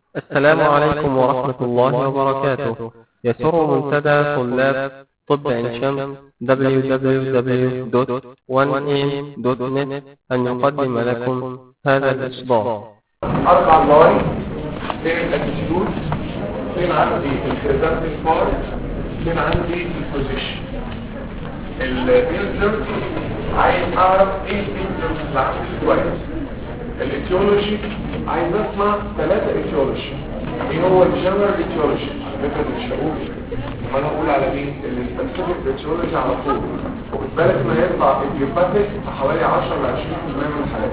السلام عليكم ورحمة الله وبركاته يسر منتدى طلاب طب عين شمس www.1am.net أن يقدم لكم هذا الإصدار اربع موارد فين الاتيتيود فين عندي البريزنتنج بار فين عندي البوزيشن البيلدر عايز اعرف ايه البيلدر اللي عندي كويس الايتيولوجي عايز اسمع ثلاثه ايتيولوجي ايه هو الجنرال ايتيولوجي على فكره مش هقول ما انا اقول على مين السبيسيفيك ايتيولوجي على طول وخد بالك ما يطلع ايديوباثيك في حوالي 10 ل 20% من الحالات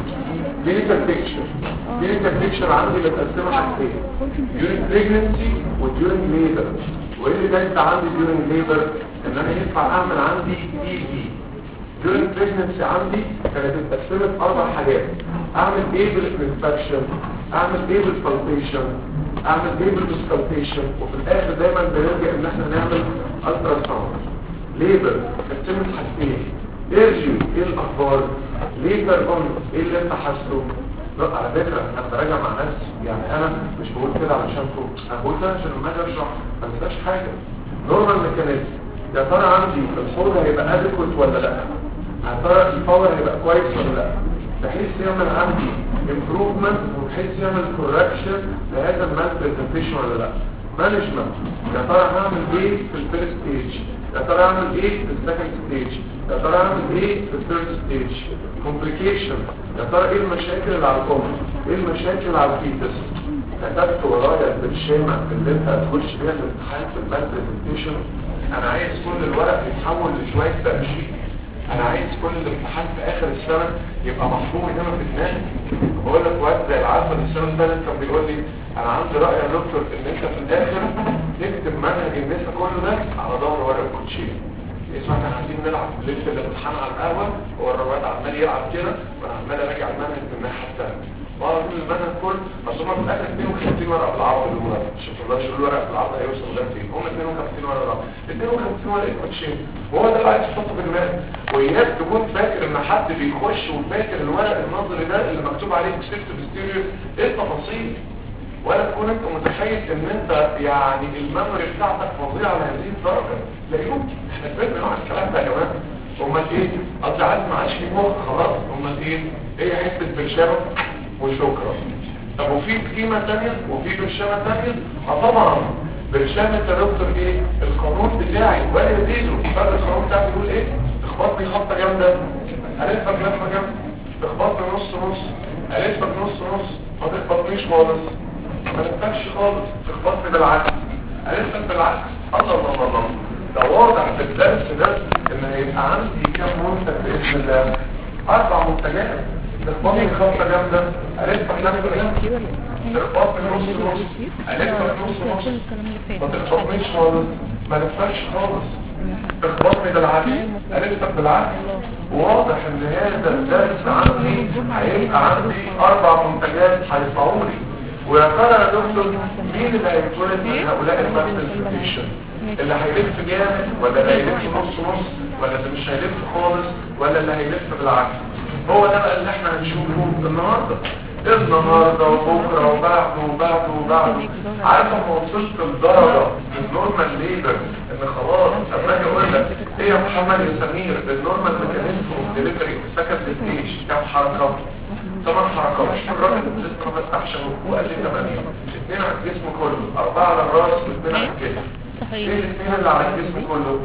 كلينيكال بيكتشر كلينيكال بيكتشر عندي متقسمه حاجتين ديورنج بريجنسي وديورنج ليبر وايه اللي جاي عندي ديورنج ليبر ان انا ينفع اعمل عندي اي بي ديورنج بريجنسي عندي كانت اتقسمت اربع حاجات اعمل ايه بالانسبكشن اعمل ايه بالبالبيشن اعمل ايه بالسكالبيشن وفي الاخر دايما بنرجع ان احنا نعمل الترا ساوند ليبر اتقسمت حاجتين ارجي ايه الاخبار ليبر اون ايه اللي انت حاسه لا على فكره انا براجع مع نفسي يعني انا مش بقول كده علشان فوق انا بقول كده عشان لما اجي اشرح ما انساش حاجه نورمال ميكانيزم يا ترى عندي الحوض هيبقى ادكوت ولا لا يا ترى الباور هيبقى كويس ولا لا بحيث يعمل عندي امبروفمنت وبحيث يعمل كوركشن لهذا المال برزنتيشن ولا لا مانجمنت يا ترى هعمل ايه في الفيرست ستيج يا ترى اعمل ايه في السكند ستيج يا ترى اعمل ايه في الثيرد ستيج كومبليكيشن يا ترى ايه المشاكل اللي على الكم ايه المشاكل اللي على الفيتس كتبت ورايا البرشامه اللي انت هتخش بيها الامتحان في المال برزنتيشن انا عايز كل الورق يتحول لشويه ترشيح انا عايز كل الامتحان في اخر السنه يبقى محفوظ هنا في دماغي بقول لك وقت زي العسل السنه اللي فاتت كان بيقول لي انا عندي راي يا دكتور ان انت في الاخر تكتب منهج النساء كله ده على ظهر ورق الكوتشيه اسمع كان عايزين نلعب ليله الامتحان على القهوه هو الرواد عمال يلعب كده وانا عمال اراجع المنهج من الناحيه الثانيه واقعد اقول المنهج كله اصل هم في الاخر 52 ورقه بالعرض بالورق مش هتقدرش تقول ورقه بالعرض هيوصل لغايه فين هم 52 ورقه بالعرض 52 ورقه كوتشيه وهو ده اللي عايز تحطه في دماغك واياك تكون فاكر ان حد بيخش وفاكر الورق النظري ده اللي مكتوب عليه كسبت بستيريو ايه التفاصيل ولا تكون انت متخيل ان انت يعني الميموري بتاعتك فظيعه لهذه الدرجه لا يمكن احنا كبرنا نوع الكلام ده يا جماعه امال ايه قصدي عايز ما عادش في مخ خلاص امال ايه هي حته برشامه وشكرا طب وفي قيمه ثانيه وفي برشامه ثانيه اه طبعا برشامه يا دكتور ايه القانون بتاعي ولا يزيدوا فرق القانون بتاعي بيقول ايه تخبطني خبطه جامده الفك لفه جامده تخبطني نص نص الفك نص نص ما تخبطنيش خالص ما تنفعش خالص تخبطني بالعكس الفك بالعكس الله الله الله الله ده واضح في الدرس ده ان هيبقى عندي كام منتج باذن الله اربع منتجات تخبطني خبطه جامده الفك لفه جامده تخبطني نص نص الفك نص نص ما تخبطنيش خالص ما تنفعش خالص تخبطني بالعكس الفك بالعكس واضح ان هذا الدرس عندي هيبقى عندي اربع منتجات هيطلعوا لي ويا ترى يا دكتور مين اللي هيتولد من هؤلاء المانيفستيشن اللي هيلف جامد ولا اللي هيلف نص نص ولا اللي مش هيلف خالص ولا اللي هيلف بالعكس هو ده بقى اللي احنا هنشوفه النهارده النهارده وبكره وبعده وبعده وبعده عارف لما وصلت لدرجه النورمال ليبر ان خلاص اما اجي اقول لك ايه يا محمد يا سمير النورمال ميكانيزم اوف ديليفري سكند ستيج كام حركه ثمان حركات الراجل لسه ما فتحش هو قال لي ثمانيه اثنين على الجسم كله اربعه على الراس واثنين على الكتف ايه الاثنين اللي على الجسم كله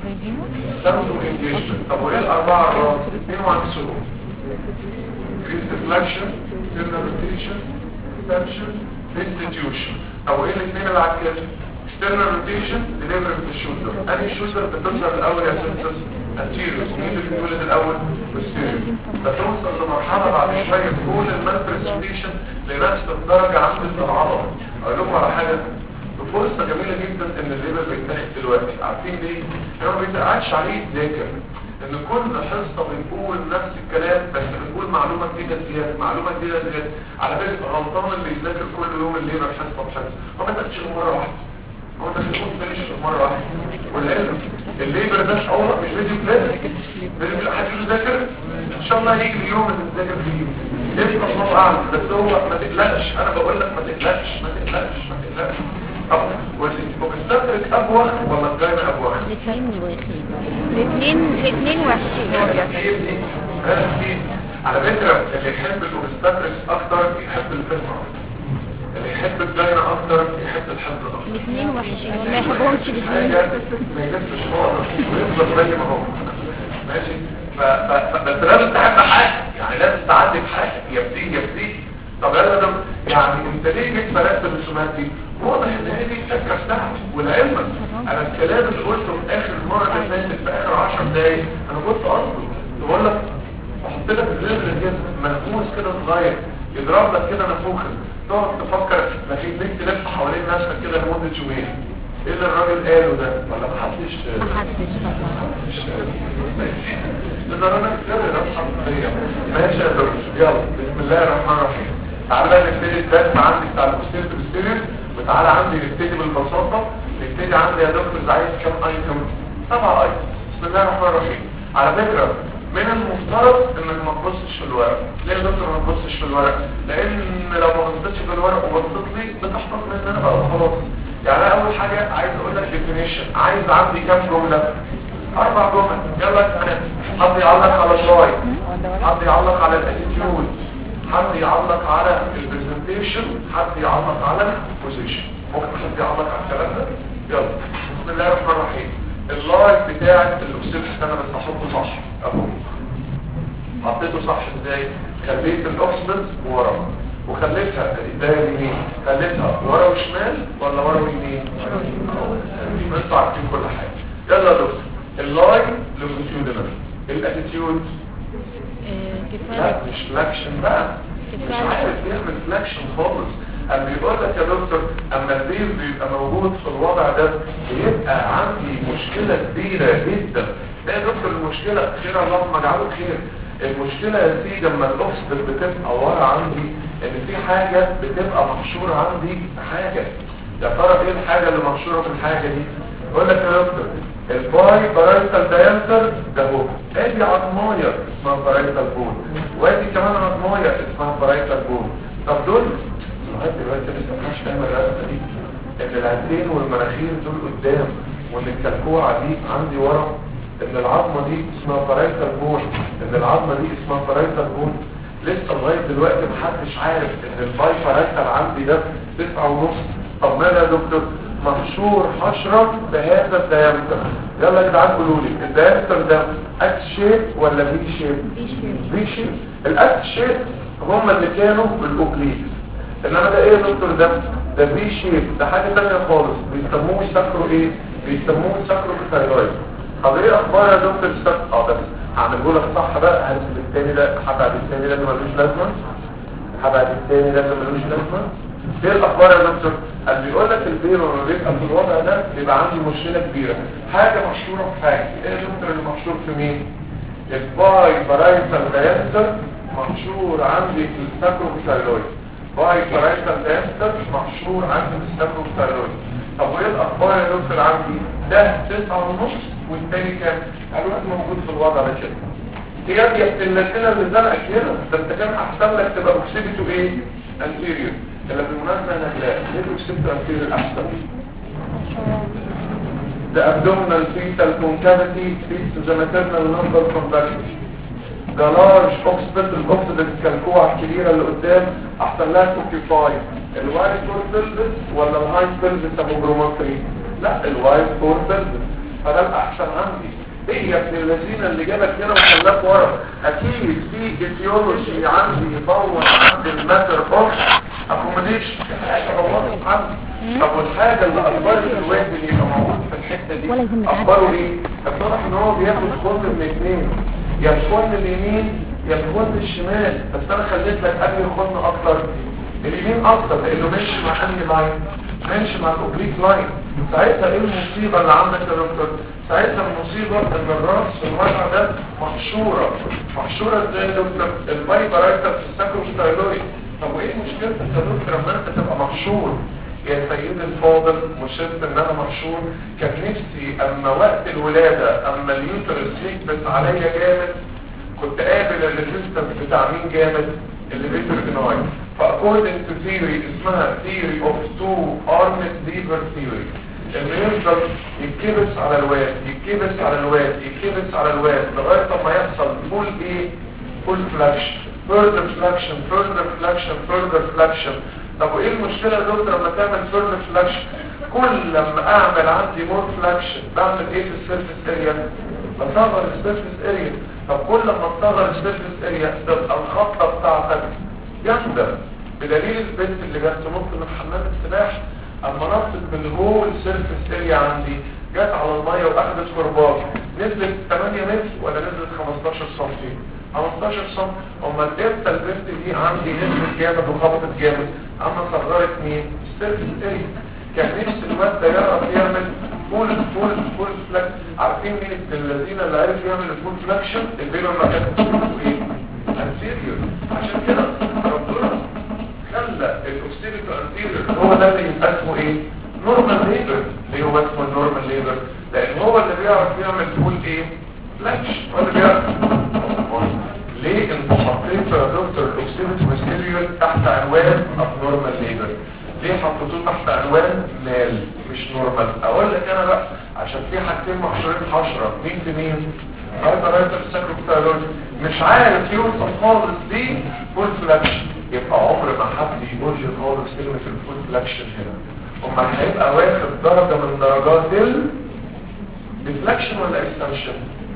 سامسونج انجيجمنت طب وايه الاربعه على الراس اثنين على السلوك increase deflection, internal rotation, extension, institution. طب وايه الاثنين اللي على الكتف؟ external rotation, delivery في الشولدر. انهي شولدر بتظهر الاول يا سنسس؟ anterior. مين اللي بيتولد الاول؟ posterior. فتوصل لمرحلة بعد شوية تكون المانفرستيشن لنفس الدرجة عند العضلة. اقول لكم على حاجة فرصة جميلة جدا ان الليبر بيتاخد دلوقتي عارفين ليه؟ هو ما بيتقعدش عليه يتذاكر ان كل حصة بنقول نفس الكلام بس بنقول معلومة جديدة زيادة معلومة جديدة زيادة على فكرة غلطان اللي يذاكر كل يوم الليبر حصة بحصة هو ما تاخدش مرة واحدة هو ده الخطوط فينش مرة واحدة والعلم الليبر ده اول مش فيديو كلاس فيديو كلاس حد يذاكر ان شاء الله هيجي اليوم اللي تذاكر فيه انت الله اعلم بس هو ما تقلقش انا بقول لك ما تقلقش ما تقلقش ما تقلقش طب وبستدرك ابوخ ولا الجاينا ابوخ الاثنين الاثنين وحشين على فكرة اللي يحب الاوبستاتريكس اكتر يحب الفيلم اللي يحب الجاينا اكتر يحب الحفظ اكتر الاثنين وحشين وما يحبهمش الاثنين ما يجبش خالص ويفضل زي ما هو ماشي ف... ف... ف... بس لازم تحب حاجة يعني لازم تعدي بحاجة يبديك يبديك طب يلا ده يعني انت ليه جيت بلدت الرسومات دي واضح ان هي دي الفكره بتاعتي ولعلمك انا الكلام اللي قلته في اخر المره اللي فاتت في اخر 10 دقايق انا كنت قصده بقول لك احط لك الرجل كده منفوس كده صغير يضرب لك كده نفوخك تقعد تفكر ما في ليك تلف حوالين نفسك كده لمده يومين ايه اللي الراجل قاله ده ولا محدش محدش ده انا كده ده ماشي يا دكتور يلا بسم الله الرحمن الرحيم تعالى بقى نبتدي الدرس عندي بتاع الاوستيرت بالسيريس وتعالى عندي نبتدي بالبساطه نبتدي عندي يا دكتور عايز كام ايتم سبع ايتم بسم الله الرحمن الرحيم على فكره من المفترض انك ما تبصش في الورق ليه يا دكتور ما تبصش في الورق لان لو ما بصيتش في الورق وبصيت لي بتحتفظ ان انا بقى خلاص يعني انا اول حاجه عايز اقول لك ديفينيشن عايز عندي كام جمله اربع جمل يلا يا حد يعلق على الراي حد يعلق على الاتيتيود حد يعلق على البرزنتيشن حد يعلق على البوزيشن ممكن حد يعلق على الكلام ده يلا بسم الله الرحمن الرحيم اللايف بتاعت الاكسيد انا بس احطه صح اهو حطيته صح ازاي خليت الاكسيد ورا وخليتها الدايه اليمين خليتها ورا وشمال ولا ورا ويمين انتوا عارفين كل حاجه يلا يا دكتور اللاين لونجيتيودنال الاتيتيود لا مش فلاكشن بقى مش عارف يعمل فلاكشن خالص اما بيقول لك يا دكتور اما البيل بيبقى موجود في الوضع ده بيبقى عندي مشكلة كبيرة جدا لا يا دكتور المشكلة خير اللهم اجعله خير المشكلة يا سيدي لما الاكسجين بتبقى ورا عندي ان في حاجة بتبقى محشورة عندي حاجة يا ترى ايه الحاجة اللي محشورة في الحاجة دي يقول لك يا دكتور الباي بارايتال دايمتر ده هو ادي عظمايه اسمها بارايتال بون وادي كمان عظمايه اسمها بارايتال بون طب دول لغايه دلوقتي لسه ما حدش فاهم الرسمه دي ان العينين والمناخير دول قدام وان الكلكوعه دي عندي ورا ان العظمه دي اسمها بارايتال بون ان العظمه دي اسمها بارايتال بون لسه لغايه دلوقتي محدش عارف ان الباي بارايتال عندي ده تسعة ونص طب ماذا يا دكتور محشور حشرة بهذا الديامتر يلا يا جدعان قولوا لي الديامتر ده اكس شيب ولا بي شيب بي شيب الاكس شيب هم اللي كانوا بالاوكليد انما ده ايه يا دكتور ده ده بي شيب ده حاجه ثانيه خالص بيسموه ساكرو ايه بيسموه ساكرو ثايرويد طب ايه اخبار يا دكتور ساك اه بس هعمله لك صح بقى هرسم التاني ده هبعد التاني ده ملوش لازمه هبعد التاني ده ملوش لازمه ايه الاخبار يا دكتور قال بيقول لك البير لما بيبقى في الوضع ده بيبقى عندي مشكله كبيره حاجه محشوره في حاجه ايه يا دكتور اللي محشور في مين الباي بارايتال دايستر محشور عندي في الساكروثايرويد باي بارايتال دايستر محشور عندي في الساكروثايرويد طب وايه الاخبار يا دكتور عندي ده تسعة ونص والتاني كام قالوا موجود في الوضع ده كده هي دي السلسله اللي زرقت هنا ده انت كان احسن لك تبقى اكسبته ايه انتيريور اللي بالمناسبة انا لا ليه كسبت أكثر الأحسن The abdominal fetal concavity leads to the maternal lumbar conductors The large occiput الأوكسيدنت كالكوعة الكبيرة اللي قدام أحسن لها توكيفاي الوايت كور بلبس ولا الهايت بلبس أبو جروماتري لا الوايت كور بلبس فده الأحسن عندي ايه يا ابن الذين اللي جابك هنا وخلاك ورا اكيد في ايديولوجي عندي يطور عند الماتر اوف اكوموديشن حاجه غلط عندي طب والحاجه اللي اخبار الواد اللي يبقى موجود في الحته دي اخباره ايه اتضح ان هو بياخد خط من اثنين يا الخن اليمين يا الخن الشمال بس انا خليت لك انهي خن اكتر اليمين اكتر لانه ماشي مع انهي لاين ماشي مع الاوبليك لاين ساعتها ايه المصيبه اللي عندك يا دكتور ساعتها المصيبة ان الراس في الوضع ده محشورة محشورة ازاي يا دكتور الباي بارايتر في الساكروستايلويد طب وايه مشكلتك يا دكتور لما انت تبقى محشور يا سيدي الفاضل مشرت ان انا محشور كان نفسي اما وقت الولادة اما اليوترس يكبس عليا جامد كنت قابل الريزيستنس بتاع مين جامد الليفيتور ديناي فاكوردنج تو ثيوري اسمها ثيوري اوف تو ارمد ليفر ثيوري انه يفضل يتكبس على الواد يتكبس على الواد يتكبس على الواد لغايه ما يحصل فول ايه فول فلاكشن further flexion further flexion further flexion طب وايه المشكله يا دكتور لما تعمل further flexion كل لما اعمل عندي more flexion بعمل ايه في السيرفيس اريا بصغر السيرفيس اريا طب كل ما تصغر السيرفيس اريا تبقى الخطه بتاعتك جامده بدليل البنت اللي جت ممكن من حمام السباحه اما نطت من الهول سيرفيس اريا عندي جت على الميه واخدت كرباج نزلت 8 متر ولا نزلت 15 سم 15 سم امال امتى البنت دي عندي نزلت جامد وخبطت جامد اما صغرت مين السيرفيس اريا كان نفس الواد ده يعرف يعمل فول فول فول فلاكس عارفين مين ابن الذين اللي عارف يعمل الفول فلاكشن البيلو ما كانت ايه انتيريور عشان كده ربنا خلى الاوكسيديتو انتيريور هو ده اللي يبقى اسمه ايه نورمال ليبر ليه هو اسمه نورمال ليبر لان هو اللي بيعرف يعمل فول ايه فلاكش هو اللي بيعرف ليه انت حطيت يا دكتور الاوكسيديتو انتيريور تحت عنوان ابنورمال ليبر ليه حطيتوه تحت عنوان مال مش نورمال اقول لك انا بقى عشان في حاجتين محشورين حشره مين في مين هايبر هايبر ساكروبتالوجي مش عارف يوصل خالص دي فول فلاكشن يبقى عمر ما حد يقول لي خالص كلمه الفول فلاكشن هنا امال هيبقى واخد درجه من درجات ال ديفلاكشن ولا اكستنشن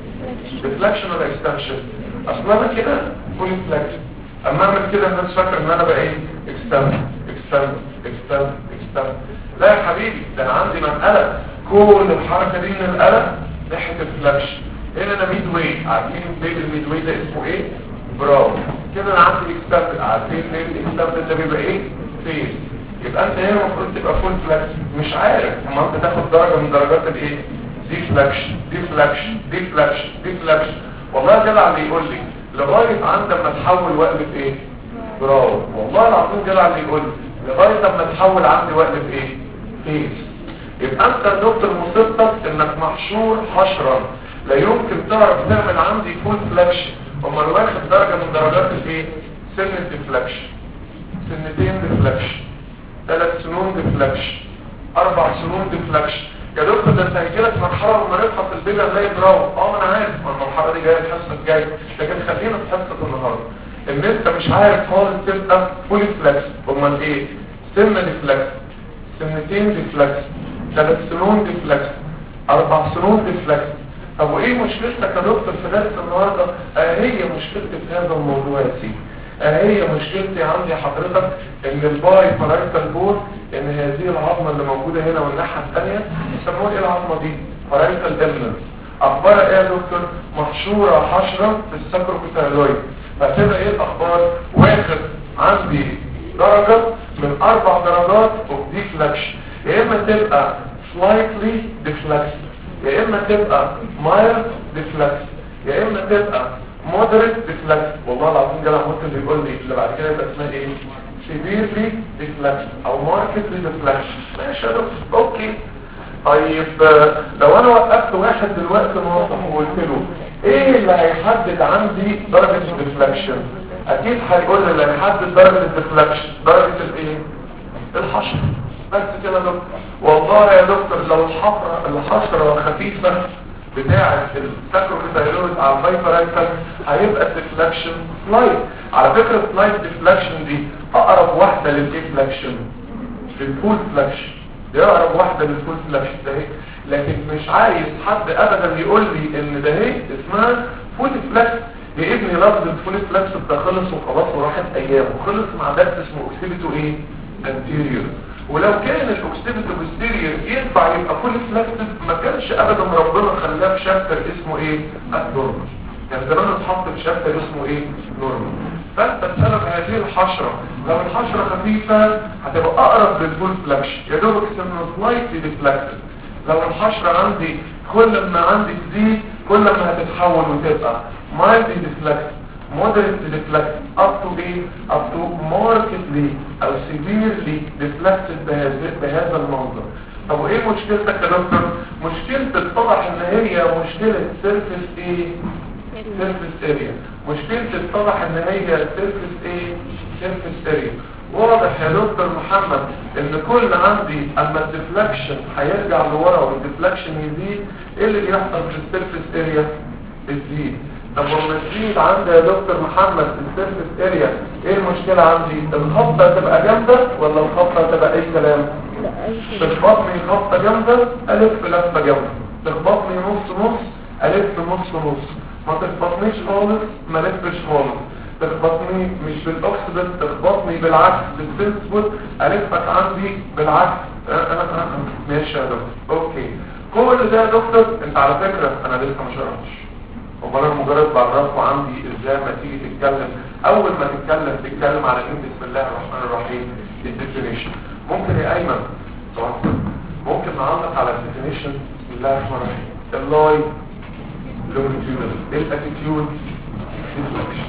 ديفلاكشن ولا اكستنشن اصلا انا كده فول فلاكشن اما اعمل كده الناس فاكر ان انا بقى ايه اكستنشن اكستنشن اكستنشن اكستنشن لا يا حبيبي ده انا عندي منقله كل الحركه دي من القلم ناحيه الفلاكشن هنا انا ميد واي عارفين بيبي الميد واي ده اسمه ايه براو كده انا عندي اكستنشن عارفين ليه الاكستنشن ده بيبقى ايه فيز يبقى انت هنا المفروض تبقى فول فلاكس مش عارف اما انت تاخد درجه من درجات الايه ديفلاكشن ديفلاكشن ديفلاكشن ديفلاكشن والله جدع اللي يقول لي لغايه عند ما تحول وقلب ايه براو والله العظيم جدع اللي يقول لي لغايه ما تحول عندي وقلب ايه فيز يبقى انت يا دكتور مصيبتك انك محشور حشرا لا يمكن تعرف تعمل عندي فول فلاكشن امال واخد درجه من درجات الايه سن الديفلاكشن سنتين ديفلاكشن ثلاث سنون ديفلاكشن اربع سنون ديفلاكشن يا دكتور ده انت هيجيلك مرحله لما نفحص البيبي زي براو اه ما انا عارف ما المرحله دي جايه الحصه الجايه لكن خلينا في حصه النهارده ان انت مش عارف خالص تبقى فول فلاكس امال ايه سن ديفلاكس سنتين ديفلاكس ثلاث سنون ديفلاكس اربع سنون ديفلاكس طب وايه مشكلتك يا دكتور في درس النهارده آه هي مشكلتي في هذا الموضوع يا سيدي آه هي مشكلتي عندي حضرتك ان الباي بارايتال بور ان هذه العظمه اللي موجوده هنا والناحيه الثانيه يسموها ايه العظمه دي بارايتال ديمنس اخبارها ايه يا دكتور محشوره حشره في الساكروكوتالويد فتبقى ايه الاخبار واخد عندي درجه من اربع درجات اوف ديفلاكشن يا اما تبقى slightly deflection يا اما تبقى mild deflection يا اما تبقى moderate deflection والله العظيم جدع ممكن بيقول لي اللي بعد كده يبقى اسمها ايه severely deflection او markedly deflection ماشي يا دكتور اوكي طيب لو انا وقفت واحد دلوقتي موظف وقلت له ايه اللي هيحدد عندي درجة الديفلكشن اكيد هيقول لي اللي هيحدد درجة الديفلكشن درجة الايه الحشر بس كده يا دكتور والله يا دكتور لو الحفرة الحشرة خفيفة بتاعة الساكروفيتايرويد على الفايبرايتال هيبقى الديفلكشن سلايد على فكرة سلايد ديفلكشن دي اقرب واحدة للديفلكشن للفول فلاكشن دي اقرب واحدة للفول فلاكشن ده هي لكن مش عايز حد ابدا يقول لي ان ده هي اسمها فول فلاكس يا ابني لفظ الفول فلاكس ده خلص وخلاص وراحت ايام وخلص مع درس اسمه اوكسيبيتو ايه انتيريور ولو كان الاوكسيبيتو بوستيريور ينفع يبقى فول فلاكس ما كانش ابدا ربنا خلاه في شابتر اسمه ايه النورمال كان زمان اتحط في شابتر اسمه ايه نورمال فانت بسبب هذه الحشرة لو الحشرة خفيفة هتبقى اقرب للفول فلاكشن يا دوبك اسمه سلايتلي ديفلاكتد لو الحشرة عندي كل ما عندي تزيد كل ما هتتحول وتبقى مايلدلي ديفلاكتد moderately deflected up to ايه up to markedly او severely deflected بهذا بهذا المنظر طب وايه مشكلتك يا دكتور مشكلة اتضح ان هي مشكلة سيرفيس ايه سيرفيس اريا مشكلة اتضح ان هي سيرفيس ايه سيرفيس اريا واضح يا دكتور محمد ان كل عندي اما الديفلكشن هيرجع لورا والديفلكشن يزيد ايه اللي بيحصل في السيرفيس اريا بتزيد طب لما تزيد عندي يا دكتور محمد في السيرفيس اريا ايه المشكلة عندي الخبطة تبقى جامدة ولا الخبطة تبقى اي كلام تخبطني خبطة جامدة الف لفة جامدة تخبطني نص نص الف نص نص ما تخبطنيش خالص ما لفش خالص تخبطني مش بالاوكسيدنت تخبطني بالعكس بالسنسبوت الفك عندي بالعكس أه أه أه ماشي يا دكتور اوكي كل ده يا دكتور انت على فكرة انا لسه ما شرحتش امال انا مجرد بعرفه عندي ازاي ما تيجي تتكلم اول ما تتكلم تتكلم على ايه بسم الله الرحمن الرحيم الديفينيشن ممكن يا ايمن طبعا ممكن نعلق على الديفينيشن بسم الله الرحمن الرحيم اللاي لونجيتيودنال الاتيتيود ديفلكشن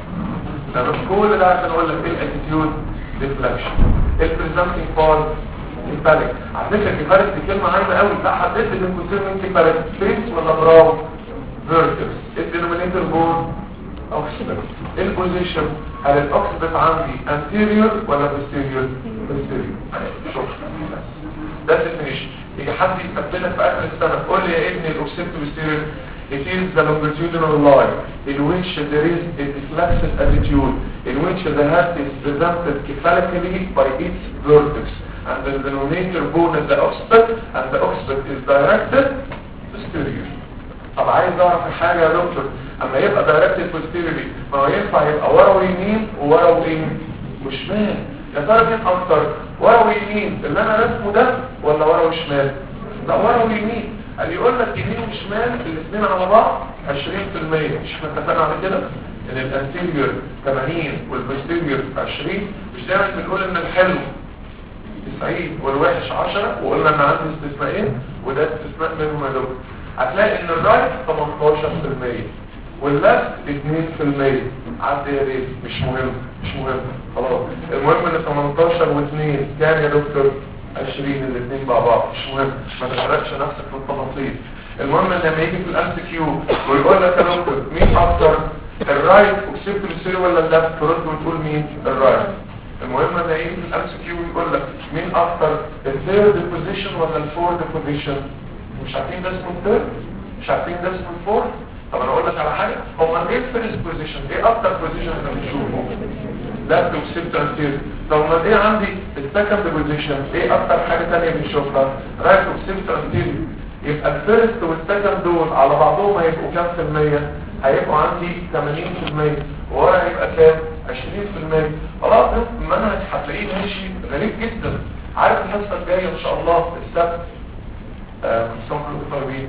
تمام كل ده عشان اقول لك ايه الاتيتيود ديفلكشن البريزنتنج بارت كيفاليك على فكره كيفاليك دي كلمه عايمه قوي لا حددت ان كنت من كيفاليك فيس ولا براو فيرتكس الدينومينيتور بون اوكسيدنت البوزيشن هل الاوكسيدنت عندي anterior ولا posterior posterior شكرا ده الديفينيشن يجي حد يستبدلك في اخر السنه قول لي يا ابني الاوكسيدنت posterior It is the longitudinal line in which there is a deflexive attitude in which the head is presented cephalically by its vertex and the denominator bone is the occiput and the occiput is directed posterior طب عايز اعرف حاجة يا دكتور اما يبقى directed posteriorly ما هو ينفع يبقى ورا ويمين وورا ويمين وشمال يا ترى مين اكتر ورا ويمين اللي انا رسمه ده ولا ورا وشمال لا ورا ويمين قال يقول لك يمين وشمال الاثنين على بعض 20% مش احنا اتفقنا على كده ان الانتيريور 80 والبوستيريور 20 مش دايما بنقول ان الحلو 90 والوحش 10 وقلنا ان عندي استثناءين وده استثناء منهم يا دكتور هتلاقي ان الرايت 18% واللفت 2% عدي يا ريت مش مهم مش مهم خلاص المهم ان 18 و2 كام يا دكتور 20 الاثنين مع بعض مش مهم ما تحرقش نفسك في التفاصيل المهم ان لما يجي في الام كيو ويقول لك يا دكتور مين اكتر الرايت وكسبت السير ولا اللفت ترد وتقول مين الرايت المهم ان يجي في الام كيو ويقول لك مين اكتر الثيرد بوزيشن ولا الفورد بوزيشن مش عارفين ده اسمه الثيرد مش عارفين ده اسمه الفورد طب انا اقول لك على حاجه هما ايه الفيرست بوزيشن ايه اكتر بوزيشن احنا بنشوفه لفت وكسبت انتير طب ما ايه عندي السكند بوزيشن ايه اكتر حاجه ثانيه بنشوفها رايت وكسبت انتير يبقى الفيرست والسكند دول على بعضهم هيبقوا كام في المية هيبقوا عندي 80% وورا هيبقى كام 20% خلاص المنهج هتلاقيه ماشي غريب جدا عارف الحصه الجايه ان شاء الله السبت كنتم كلكم طالبين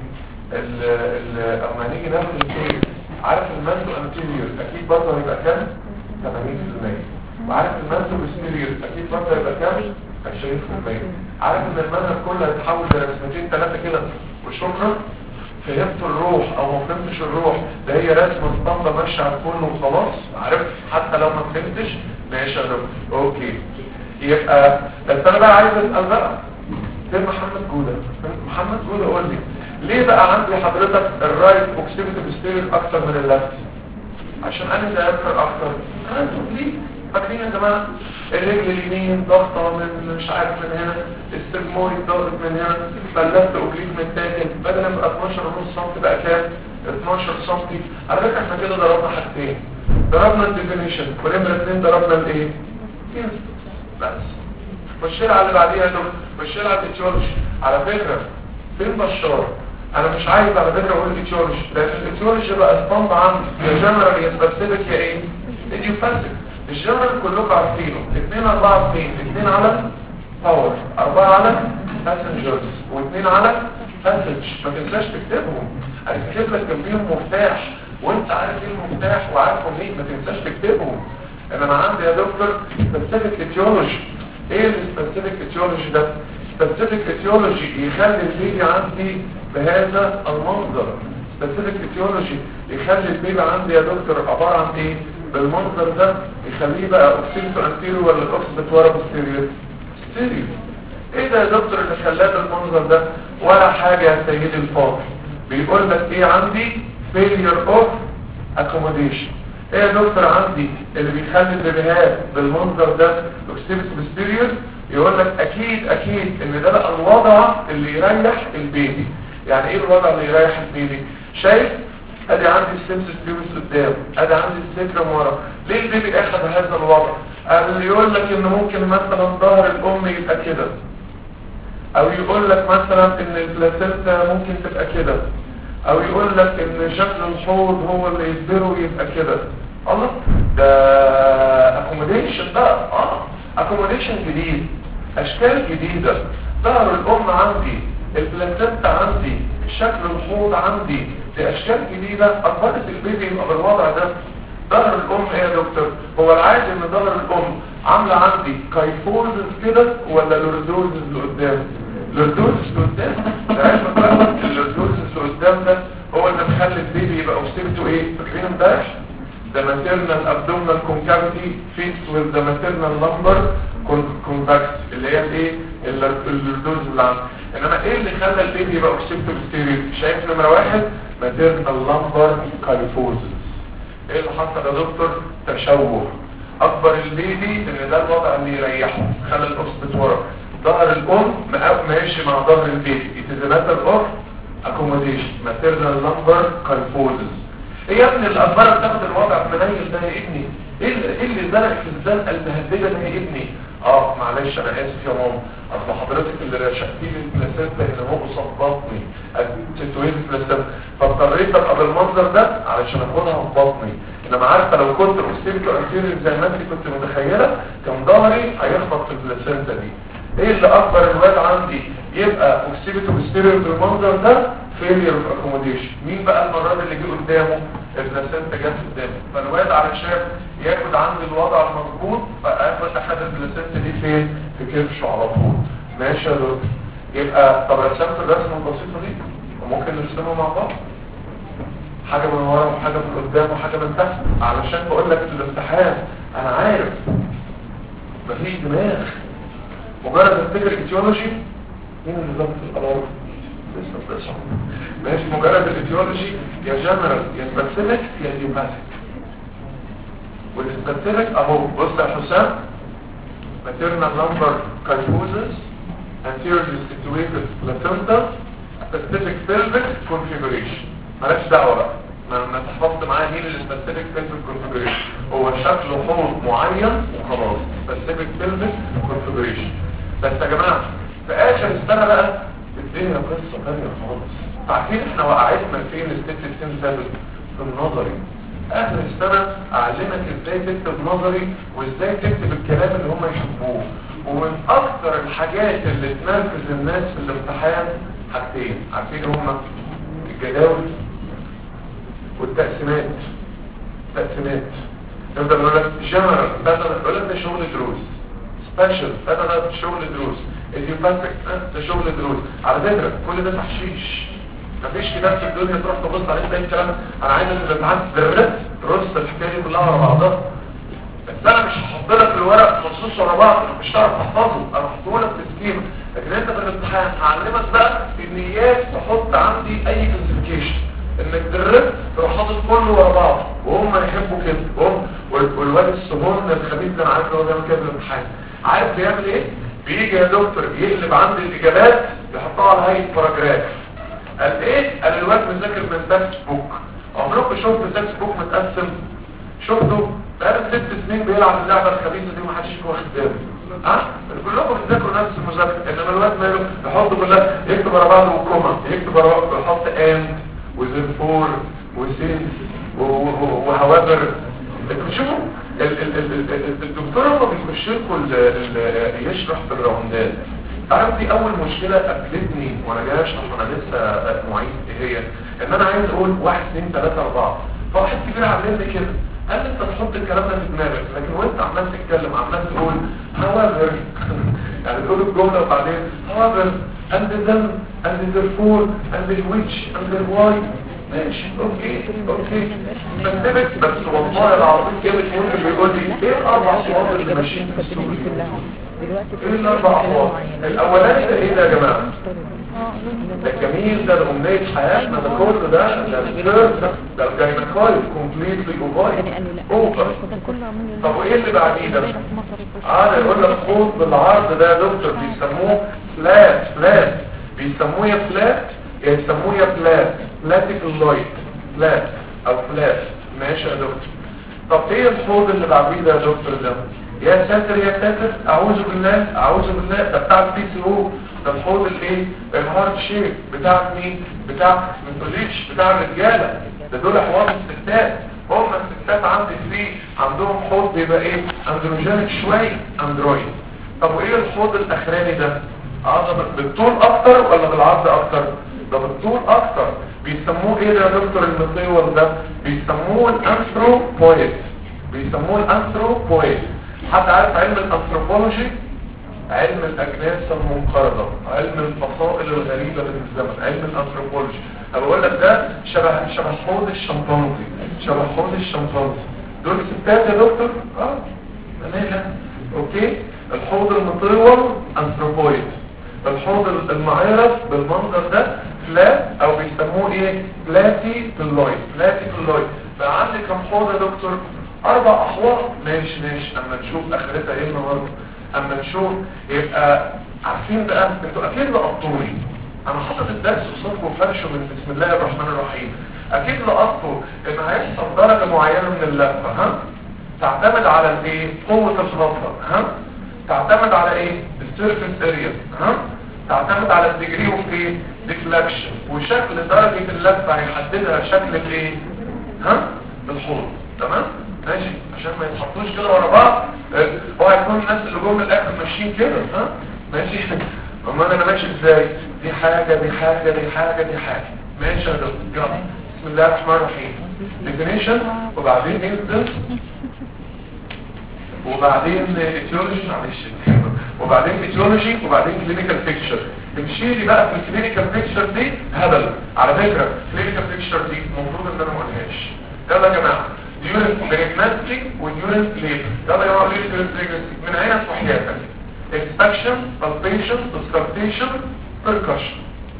اما نيجي ناخد الكيس عارف المانتو انتيريور اكيد برضه هيبقى كام 80% وعارف المانتو بوستيريور اكيد برضه هيبقى كام 20% عارف ان المنهج كله هيتحول لرسمتين ثلاثه كده وشكرا فهمت الروح او ما فهمتش الروح ده هي رسمه اسطمبه ماشيه على الكل وخلاص عرفت حتى لو ما فهمتش ماشي يا دكتور اوكي يبقى بس انا بقى عايز اسال بقى فين محمد جوده محمد جوده قول لي ليه بقى عندي حضرتك الرايت اوكسيبيتي بستيريو اكتر من اللفت عشان انا دايركتور اكتر انا ليه فاكرين يا جماعه الرجل اليمين ضغطه من مش عارف من هنا السجمويد ضغط من هنا فاللفت اوبليك متاكل بدل ما يبقى 12 ونص سم بقى كام 12 سم على فكره احنا كده ضربنا حاجتين ضربنا الديفينيشن ونمره اثنين ضربنا الايه بس بشير على اللي بعديها دول بشير على الاتيولوجي على فكره فين بشار انا مش عايز على فكره اقول الاتيولوجي لان الاتيولوجي بقى اسطمب عندي يا جنرال يا سبيسيفيك يا ايه ايديوباثيك الجنرال كلكم عارفينه 2 4 2 2 على باور 4 على باسنجرز و2 على باسنج ما تنساش تكتبهم هكتب لك جنبيهم مفتاح وانت عارف ايه المفتاح وعارفه منين ما تنساش تكتبهم انما عندي يا دكتور سبيسيفيك ايتيولوجي ايه السبيسيفيك ايتيولوجي ده سبيسيفيك ايتيولوجي يخلي البيبي عندي بهذا المنظر سبيسيفيك ايتيولوجي يخلي البيبي عندي يا دكتور عباره عن ايه بالمنظر ده يخليه بقى اوكسيتو انتيريو ولا الاوكسيت ورا بوستيريو ستيريو ايه ده يا دكتور اللي خلاه بالمنظر ده ولا حاجه يا سيدي الفاضل بيقول لك ايه عندي failure of اكوموديشن ايه يا دكتور عندي اللي بيخلي البيبيهات بالمنظر ده اوكسيبس بستيريور يقول لك اكيد اكيد ان ده بقى الوضع اللي يريح البيبي يعني ايه الوضع اللي يريح البيبي شايف ادي عندي السيمسس بيوس قدام ادي عندي السكرم ورا ليه البيبي اخذ هذا الوضع اللي يقول لك ان ممكن مثلا ظهر الام يبقى كده او يقول لك مثلا ان البلاسينتا ممكن تبقى كده او يقول لك ان شكل الحوض هو اللي يجبره يبقى كده الله ده اكوموديشن بقى اه اكوموديشن جديد اشكال جديدة ظهر الام عندي البلاسينتا عندي شكل الحوض عندي دي اشكال جديدة اقبلت البيبي يبقى بالوضع ده ظهر الام ايه يا دكتور هو العادي ان ظهر الام عاملة عندي كايفوزز كده ولا لوردوزز اللي قدام لوردوزز اللي قدام العلم بقى اللوردوزز اللي قدام ده هو اللي مخلي البيبي يبقى وسيبته ايه فاكرين امبارح the maternal abdominal concavity fits with the maternal lumbar convex اللي هي الايه اللوردوز اللي عندي انما ايه اللي خلى البيبي يبقى اوكسيبتو ستيريو شايف نمره واحد maternal lumbar kyphosis ايه اللي حصل يا دكتور تشوه اكبر البيبي ان ده الوضع اللي يريحه خلى الاوكسبت ورا ظهر الام ماشي مع ظهر البيبي اتزامات الاوف accommodation maternal lumbar kyphosis ايه يا ابني الأخبار بتاخد الوضع المنيل ده يا ابني ايه اللي, إيه اللي زرع في الزنقة المهددة ده يا ابني اه معلش انا اسف يا ماما اصل حضرتك اللي رشقتي لي البلاسنتا اللي هو قصاد بطني تتويز البلاسنتا فاضطريت ابقى بالمنظر ده علشان اخدها في بطني انما عارفه لو كنت اوستيريو انتيريور زي ما انت كنت متخيله كان ظهري هيخبط في البلاسنتا دي ايه اللي اكبر الواد عندي يبقى اوكسيبيتو ستيريو بالمنظر ده فيلير اوف اكوموديشن مين بقى المرة اللي جه قدامه البلاسنتا جت قدامه فالواد علشان ياخد عند الوضع المظبوط فاخد احد البلاسنتا دي فين في كرشه على طول ماشي يا دكتور يبقى طب رسمت الرسمه البسيطه دي وممكن نرسمها مع بعض حاجه من ورا وحاجه من قدام وحاجه من تحت علشان بقول لك في الامتحان انا عارف مفيش دماغ مجرد افتكر ايتيولوجي مين اللي ظبط القرار ماشي مجرد الايديولوجي يا جنرال يا سبيسيفيك يا ديوماتيك والسبيسيفيك اهو بص يا حسام maternal lumbar kyphosis anteriorly situated placenta specific pelvic configuration مالكش دعوه بقى ما ما تحفظت معايا مين السبيسيفيك pelvic configuration هو شكل حوض معين وخلاص specific pelvic configuration بس يا جماعه في اخر السنه بقى الدنيا قصة ثانية خالص عارفين احنا وقعتنا فين الست سنين فاتت في النظري اخر السنة اعلمك ازاي تكتب نظري وازاي تكتب الكلام اللي هم يحبوه ومن اكتر الحاجات اللي تنرفز الناس في الامتحان حاجتين عارفين هم الجداول والتقسيمات تقسيمات نبدأ نقول لك جنرال ده نقول لك ده شغل دروس سبيشال ده ده شغل دروس اليوباتك ده شغل دروس على فكرة كل ده تحشيش مفيش كتاب في الدنيا تروح تبص عليه زي الكلام انا عايز الامتحان تدرس ترص الحكايه دي كلها ورا بعضها بس انا مش هحط لك الورق مخصوص ورا بعض مش هتعرف تحفظه انا هحطه لك في سكيما لكن انت في الامتحان هعلمك بقى النيات تحط عندي اي كلاسيفيكيشن انك تدرس تروح حاطط كله ورا بعض وهم يحبوا كده وهم والواد السمون الخبيث ده انا عارف هو بيعمل كده في الامتحان عارف بيعمل ايه بيجي يا دكتور يقلب عندي الاجابات يحطها على هيئه باراجراف قال ايه قال الواد مذاكر من تكست بوك عمركم شفتوا تكست بوك متقسم شفتوا بقى ست سنين بيلعب اللعبه الخبيثه دي ومحدش واخد باله ها كلكم بتذاكروا نفس المذاكره انما الواد ماله يحط كلها يكتب ورا بعض وكوما يكتب ورا بعض يحط اند وزين فور وسينس وهوابر انتوا بتشوفوا الدكتور هو بيخش لكم يشرح في الراوندات تعرف دي اول مشكلة قابلتني وانا جاي اشرح وانا لسه معيد ايه هي ان انا عايز اقول واحد اثنين ثلاثة اربعة فواحد كبير عامل لي كده قال لي انت تحط الكلام ده في دماغك لكن وانت عمال تتكلم عمال تقول however يعني تقول الجملة وبعدين however and then and therefore and which and why ماشي اوكي اوكي بنتبت بس والله العظيم كلمة ممكن بيقول لي ايه الاربع صواب اللي ماشيين في السوق ايه الاربع صواب الاولاني ده ايه ده يا جماعة ده الجميل ده الأمنية حياتنا ده كله ده ده السيرف ده ده الجاينكايد كومبليتلي اوفايد اوفر طب وايه اللي بعديه ده؟ اه ده يقول لك خوض بالعرض ده يا دكتور بيسموه فلات فلات بيسموه يا فلات يا يسموه يا فلات فلاتيك لايت فلات او فلات ماشي يا دكتور طب ايه الحوض اللي بعديه ده يا دكتور ده يا ساتر يا ساتر اعوذ بالله اعوذ بالله ده بتاع البي سي او ده الحوض الايه الهارد شيب بتاع مين بتاع ما تقوليش بتاع الرجاله ده دول حوار الستات هم الستات عندي فيه عندهم حوض بيبقى ايه اندروجينيك شويه اندرويد طب وايه الحوض الاخراني ده عظمه بالطول اكتر ولا بالعرض اكتر ده بالطول اكتر بيسموه ايه يا دكتور المطيول ده بيسموه الانثروبويد بيسموه الانثروبويد حد عارف علم الانثروبولوجي علم الاجناس المنقرضه علم الفصائل الغريبه في الزمن علم الانثروبولوجي انا بقول لك ده شبه شبه حوض الشمبانزي شبه حوض الشمبانزي دول ستات يا دكتور اه تمام اوكي الحوض المطول انثروبويد الحوض المعرف بالمنظر ده فلات او بيسموه ايه فلاتي باللويد فلاتي باللويد بقى عندي كم حوض يا دكتور اربع احواض ماشي ماشي اما نشوف اخرتها ايه النهارده اما نشوف يبقى عارفين بقى انتوا اكيد لقطوني انا حاطط الدرس قصادكم فرشه من بسم الله الرحمن الرحيم اكيد لقطوا ان هيحصل درجه معينه من اللفه ها تعتمد على الايه قوه الخطه ها تعتمد على ايه السيرفيس اريا ها تعتمد على الديجري اوف ايه ديفلكشن وشكل درجه اللفه هيحددها شكل الايه ها الحوض تمام ماشي عشان ما يتحطوش كده ورا بعض هو هيكون الناس اللي جوه من الاخر ماشيين كده ها ماشي امال انا ماشي ازاي دي حاجه دي حاجه دي حاجه دي حاجه ماشي يا دكتور يلا بسم الله الرحمن الرحيم ديفينيشن وبعدين انزل وبعدين اتيولوجي معلش وبعدين اتيولوجي وبعدين كلينيكال بيكتشر تمشي لي بقى في الكلينيكال بيكتشر دي هبل على فكره الكلينيكال بيكتشر دي المفروض ان انا ما اقولهاش يلا يا جماعه ديورنت بريجنانسي وديورنت ليبر يلا يا جماعه ديورنت بريجنانسي من عينك وحياتك inspection palpation auscultation percussion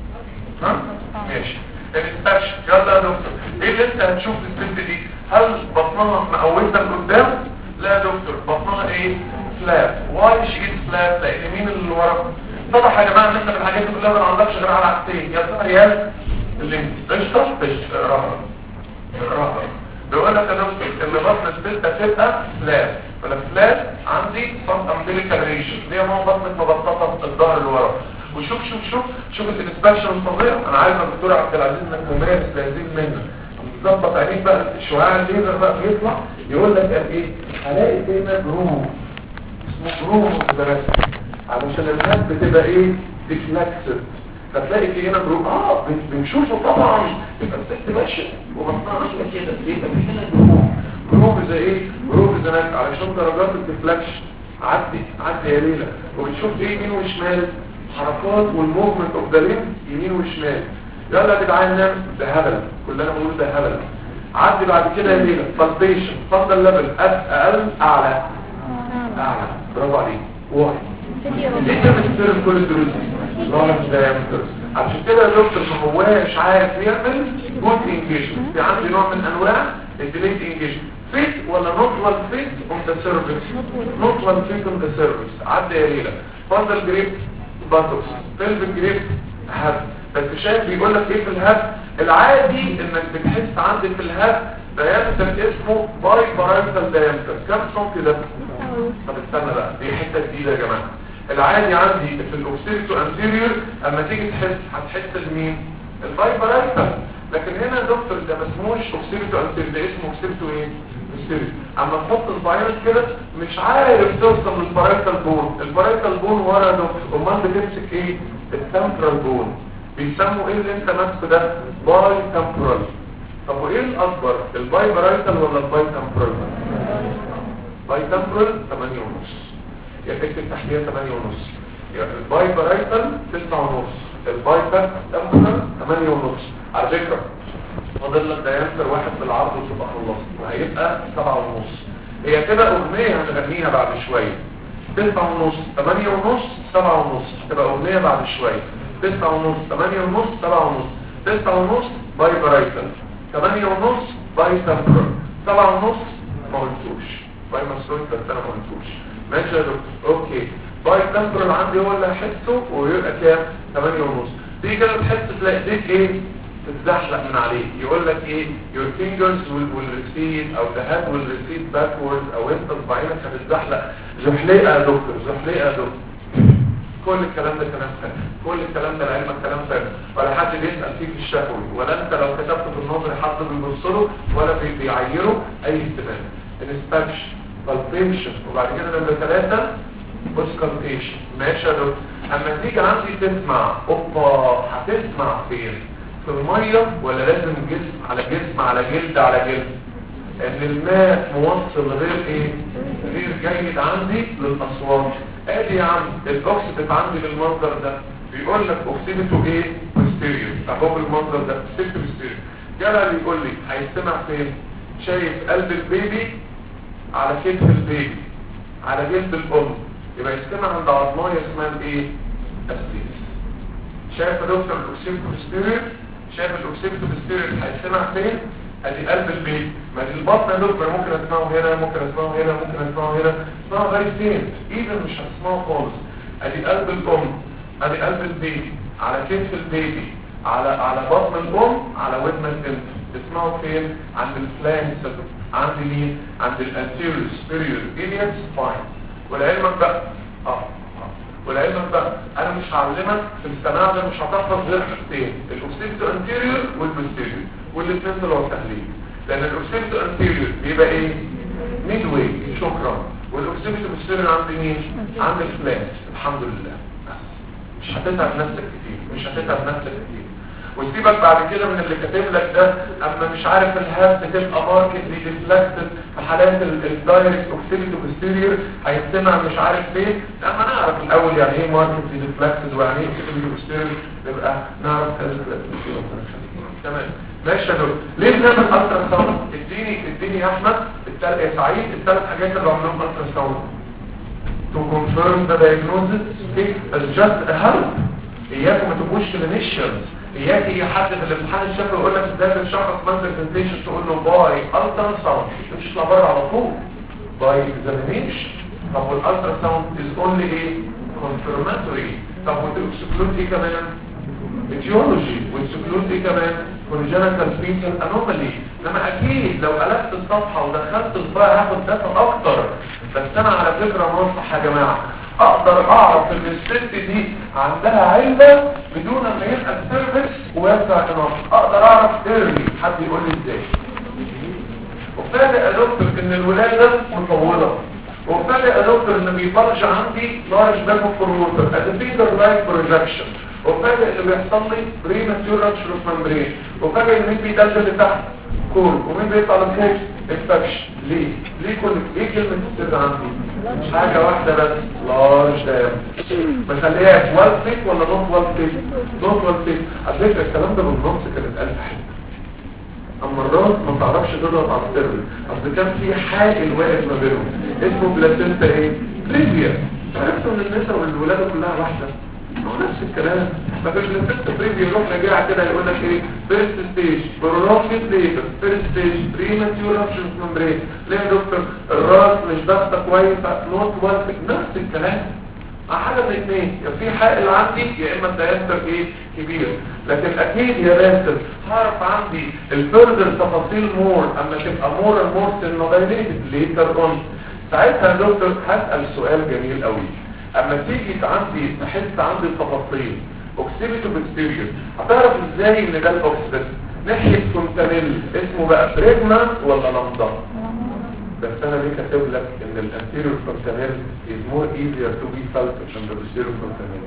ها ماشي الانسبكشن يلا يا دكتور ايه اللي انت هتشوف الست دي هل بطنها مقوسه لقدام لا يا دكتور بطنها ايه فلات واي شي فلات لان مين اللي ورا طبعا يا جماعه ان احنا الحاجات دي كلها ما نعرفش غير على عكسين يا ترى يا اللي قشطه قشطه اقراها اقراها بيقول لك يا دكتور ان بطن الست هتبقى فلات ولا فلات عندي صف امبليكال ريجن دي ما بطن مبسطه الظهر اللي ورا وشوف شوف شوف شوف الانسبكشن الفظيع انا عارف يا دكتور عبد العزيز انك ممارس لازم منك تظبط عينيك بقى الشعاع الليزر بقى بيطلع يقول لك قال ايه هلاقي هنا جروف اسمه جروف دراسي علشان الناس بتبقى ايه ديفلكسد فتلاقي في هنا جروف اه بنشوفه طبعا يبقى الست ماشيه وبطنها عامله كده يبقى في هنا جروف جروف زي ايه جروف زي هناك علشان درجات الديفلكشن عدي عدي يا ليلى وبتشوف ايه يمين وشمال حركات والموفمنت اوف ذا ليمب يمين وشمال يلا يا جدعان نعمل ده هبل كلنا بنقول ده هبل عدي بعد كده يا ليلى بالبيشن فضل ليفل اقل اعلى اعلى برافو عليك واحد ليه ده بيصير كل الدروس لارج دايمترز عشان كده يا دكتور ما هواش عارف يعمل جود انجيجمنت في عندي نوع من انواع الديليت انجيجمنت فيت ولا نوت وان فيت اون ذا سيرفيس نوت وان فيت اون ذا سيرفيس عدي يا ليلى فضل جريب باتوكس فيلم جريب هاب بس شايف بيقول لك ايه في الهاب العادي انك بتحس عندك في الهاب دايمتر اسمه باي بارايتال دايمتر كم سنتي ده طب استنى بقى دي حته جديده يا جماعه العادي عندي في الاوكسيتو انتيريور اما تيجي تحس هتحس لمين الباي بارايتال لكن هنا يا دكتور ده ما اسموش اوكسيتو انتيريور ده اسمه اوكسيتو ايه اوكسيتو اما تحط الفيروس كده مش عارف توصل للبارايتال بون البارايتال بون ورا يا دكتور امال بتمسك ايه التمبرال بون بيسموا ايه اللي انت ماسكه ده باي تمبرال طب وايه الاكبر الباي بارايتال ولا الباي تمبرال باي تمبرال 8 ونص يا اكتب تحتيها 8 ونص يعني الباي بارايتال 9 ونص الباي تمبرال 8 ونص على فكره فاضل لك دايمتر واحد بالعرض وتبقى خلصت وهيبقى 7 ونص هي كده اغنيه هنغنيها بعد شويه 9 ونص 8 ونص 7 ونص هتبقى اغنيه بعد شويه تسعة ونص ثمانية ونص سبعة ونص تسعة ونص باي برايتال ثمانية ونص باي تمبرال سبعة ونص ما قلتوش باي مسؤول بس انا ما قلتوش ماشي يا دكتور اوكي باي تمبرال عندي هو اللي هحسه ويبقى كام ثمانية ونص تيجي كده تحس تلاقي ايديك ايه تتزحلق من عليه يقول لك ايه your fingers will, will recede او the head will recede backwards او انت صباعينك هتتزحلق زحليقه يا دكتور زحليقه يا دكتور كل الكلام ده كلام فارغ كل الكلام ده لعلمك كلام فارغ ولا حد بيسأل فيك الشفوي ولا انت لو كتبت في النظر حد بيبص له ولا بي- بيعيره اي اهتمام انسبكشن بالبيشن وبعد كده نمرة ثلاثة بوسكالتيشن ماشي يا دكتور اما تيجي عندي تسمع اوبا هتسمع فين في المية ولا لازم جسم على جسم على جلد على جلد ان الماء موصل غير ايه غير جيد عندي للاصوات ادي يا عم الاوكسيدت عندي بالمنظر ده بيقول لك اوكسيدته ايه بوستيريو اهو بالمنظر ده اوكسيدته بوستيريو جرى بيقول لي هيستمع فين شايف قلب البيبي على كتف البيبي على جلد الام يبقى يستمع عند عظمايه اسمها الايه السيس شايف يا دكتور الاوكسيدته بوستيريو شايف الاوكسيدته بوستيريو هيستمع فين ادي قلب البيت ما دي البطن يا دكتور ممكن اسمعه هنا ممكن اسمعه هنا ممكن اسمعه هنا اسمعه غير فين ايفن مش هتسمعه خالص ادي قلب الام ادي قلب البيبي على كتف البيبي على على بطن الام على ودن الانف تسمعه فين عند الفلانكس عند مين عند الانتيريور سبيريور ايلياس سباين ولعلمك بقى اه آه. ولعلمك بقى انا مش هعلمك في السماع ده مش هتحفظ غير حاجتين الاوكسيبتو انتيريور والبوستيريور والاثنين دول سهلين لان الاوكسيبتو انتيريور بيبقى ايه ميد واي شكرا والاوكسيبتو بوستيريور عند مين عند الفلانس الحمد لله مش هتتعب نفسك كتير مش هتتعب نفسك كتير وسيبك بعد كده من اللي كاتب لك ده اما مش عارف الهاب تبقى ماركت ريفلكتد في حالات الدايركت اوكسيليتو بوستيريور هيستمع مش عارف فين اما نعرف الاول يعني ايه ماركت ريفلكتد ويعني ايه اوكسيليتو بوستيريور نبقى نعرف هذا تمام ماشي يا دكتور ليه بنعمل الترا ساوند اديني اديني يا احمد التل... يا سعيد الثلاث حاجات اللي عملوهم الترا ساوند to confirm the diagnosis is just a help اياكم ما تبقوش clinicians اياك يجي حد في الامتحان الشفوي يقول لك ازاي بتشخص منزل presentation تقول له باي الترا ساوند مش تطلع بره على طول باي examination طب والالترا ساوند از اونلي ايه confirmatory طب وتكسكلود ايه كمان etiology والسكلود ايه كمان congenital fetal anomaly انما اكيد لو قلبت الصفحه ودخلت الفايل هاخد داتا اكتر بس انا على فكره منصح يا جماعه اقدر اعرف ان الست دي عندها علة بدون ما يبقى السيرفيس ويبقى كمان اقدر اعرف ايرلي حد يقول لي ازاي وفاجئ يا دكتور ان الولاده مطوله وفاجئ يا دكتور ان بيبلج عندي لارج باك اوف ووتر اد فيدر لايك بروجكشن وفاجئ اللي بيحصل لي بريماتيور رابشر اوف ممبرين وفاجئ ان مين بيدلل لتحت كول ومين بيطلع لفوق انفكشن ليه ليه كل ايه كلمه السر عندي حاجه واحده بس لارج دام بخليها وال فيك ولا نوت وال فيك نوت وال فيك على فكره الكلام ده بالنص كانت ألف حته اما الراس ما تعرفش تضغط على السر اصل كان في حاجه واقف ما بينهم اسمه بلاسينتا ايه بريفيا عرفتوا ان النساء والولاده كلها واحده هو نفس الكلام ففي البلاسينتا بريفيا يروح راجع كده يقول لك ايه فيرست ستيج برونكيت ليبر فيرست ستيج بريماتيور اوبشن ممبرين ليه يا دكتور الراس مش ضغطه كويسه نوت وان نفس الكلام حاجة من اثنين يا في حائل عندي يا اما الدياسر ايه كبير لكن اكيد يا باسل هعرف عندي الفردر تفاصيل مور اما تبقى مور المور سينوغايليتد ليتر اون ساعتها يا دكتور هسأل سؤال جميل قوي اما تيجي عندي تحس عندي التفاصيل اوكسيبيتو بكتيريا هتعرف ازاي ان ده الاوكسيبت ناحية كونتانيل اسمه بقى بريجما ولا لمضة بس انا ليه كاتب لك ان الانتيريور كونتانيل is more easier to be felt than the posterior كونتانيل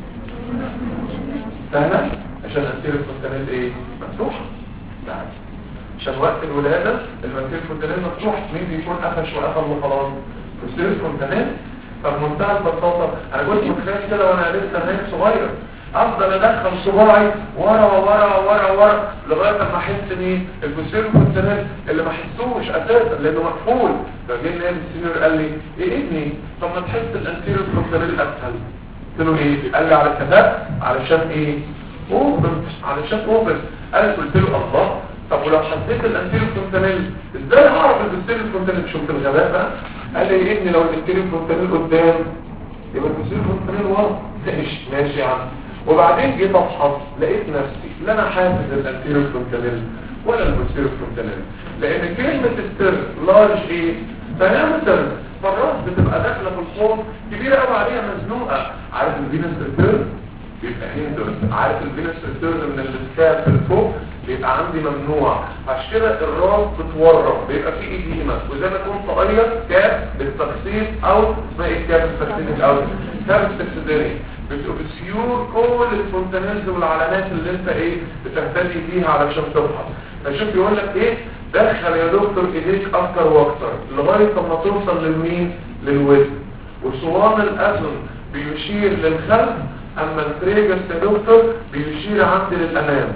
سهلة عشان الانتيريور كونتانيل ايه مفتوحة لا عشان وقت الولادة الانتيريور كونتانيل مفتوح مين بيكون قفش وقفل وخلاص posterior كونتانيل فبمنتهى البساطة انا كنت متخيل كده وانا لسه نايم صغير افضل ادخل صباعي ورا ورا ورا ورا لغايه ما احس ان ايه البوستيريور كونتيننت اللي ما احسوش اساسا لانه مقفول فجه لي السينيور قال لي ايه ابني طب ما تحس الانتيريور كونتيننت اسهل قلت له ايه قال لي على كذا علشان ايه اوبن علشان اوبن قال قلت له الله طب ولو حسيت الانتيريو فونتانيل ازاي هعرف الانتيريو فونتانيل شفت الغباء بقى قال لي يا ابني لو الانتيريو فونتانيل قدام يبقى الانتيريو فونتانيل ورا ماشي ماشي يا عم وبعدين جيت افحص لقيت نفسي لا انا حاسس الانتيريو فونتانيل ولا البوستيريو فونتانيل لان كلمه السر لارج ايه diameter فالراس بتبقى داخله في الحوض كبيره قوي عليها مزنوقه عارف الفينس ريتيرن بيبقى هندر عارف الفينس ريتيرن من السكاب لفوق بيبقى عندي ممنوع عشان كده الراس بتورم بيبقى فيه ايديما وزي ما كنت قريه كاب للتخسيس او اسمها ايه كاب التخسيس الاول كاب التخسيسي بتبقى بتسيور كل الفونتانيلز والعلامات اللي انت ايه بتهتدي بيها علشان تفحص فشوف يقول لك ايه دخل يا دكتور ايديك اكتر واكتر لغايه ما توصل للمين للوزن وصوان الاذن بيشير للخلف اما التريجس يا دكتور بيشير عندي للامام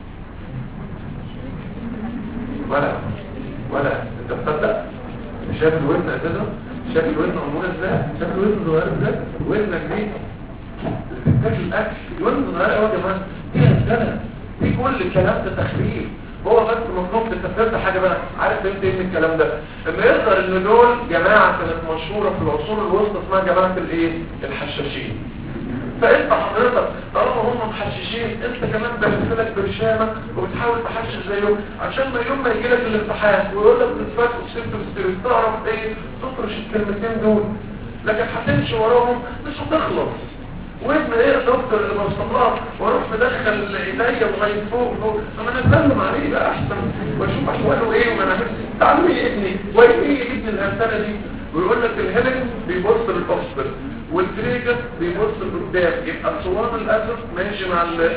ولا ولا انت مصدق شايف الودن اساسا شايف الودن معموله ازاي شايف الودن صغيره ازاي ودنك دي بتاكل الاكل الودن صغيره قوي يا جماعه دي سنه دي كل الكلام ده تخريب هو بس مطلوب تستفاد حاجه بقى عارف انت ايه من الكلام ده ان يظهر ان دول جماعه كانت مشهوره في العصور الوسطى اسمها جماعه الايه الحشاشين فانت حضرتك طالما هم محششين انت كمان بلفلك برشامه وبتحاول تحشش زيهم عشان ما يوم ما يجي لك الامتحان ويقول لك بتفات وسبت وستريس تعرف ايه تطرش الكلمتين دول لكن هتمشي وراهم مش هتخلص وابن ايه يا دكتور اللي بوصلها واروح مدخل ايديا لغايه فوق فوق اما انا اتكلم عليه بقى احسن واشوف احواله ايه وانا نفسي تعلمي يا ابني وايه ابن الامثله دي ويقول لك الهيلك بيبص للاوسفل والتريجر بيبص لقدام يبقى صوان الاسد ماشي مع ال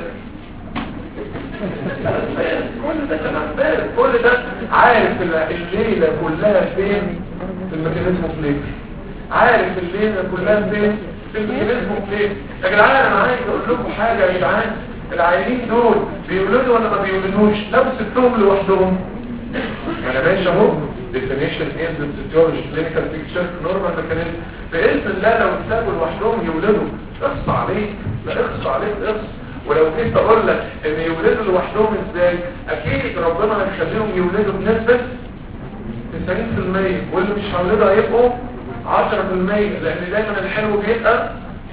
كل ده كلام بارد كل ده عارف الليله كلها فين في الميكانيزم فليك عارف الليله كلها فين في الميكانيزم فليك يا جدعان انا عايز اقول لكم حاجه يا جدعان العيانين دول بيولدوا ولا ما بيولدوش لو سبتهم لوحدهم انا ماشي اهو definition is the physiology clinical picture normal mechanism بإذن الله لو اتسابوا لوحدهم يولدوا اخص عليك لا اخص عليك اخص ولو جيت اقول لك ان يولدوا لوحدهم ازاي اكيد ربنا هيخليهم يولدوا بنسبة 90% واللي مش هيولدوا هيبقوا 10% لان دايما الحلو بيبقى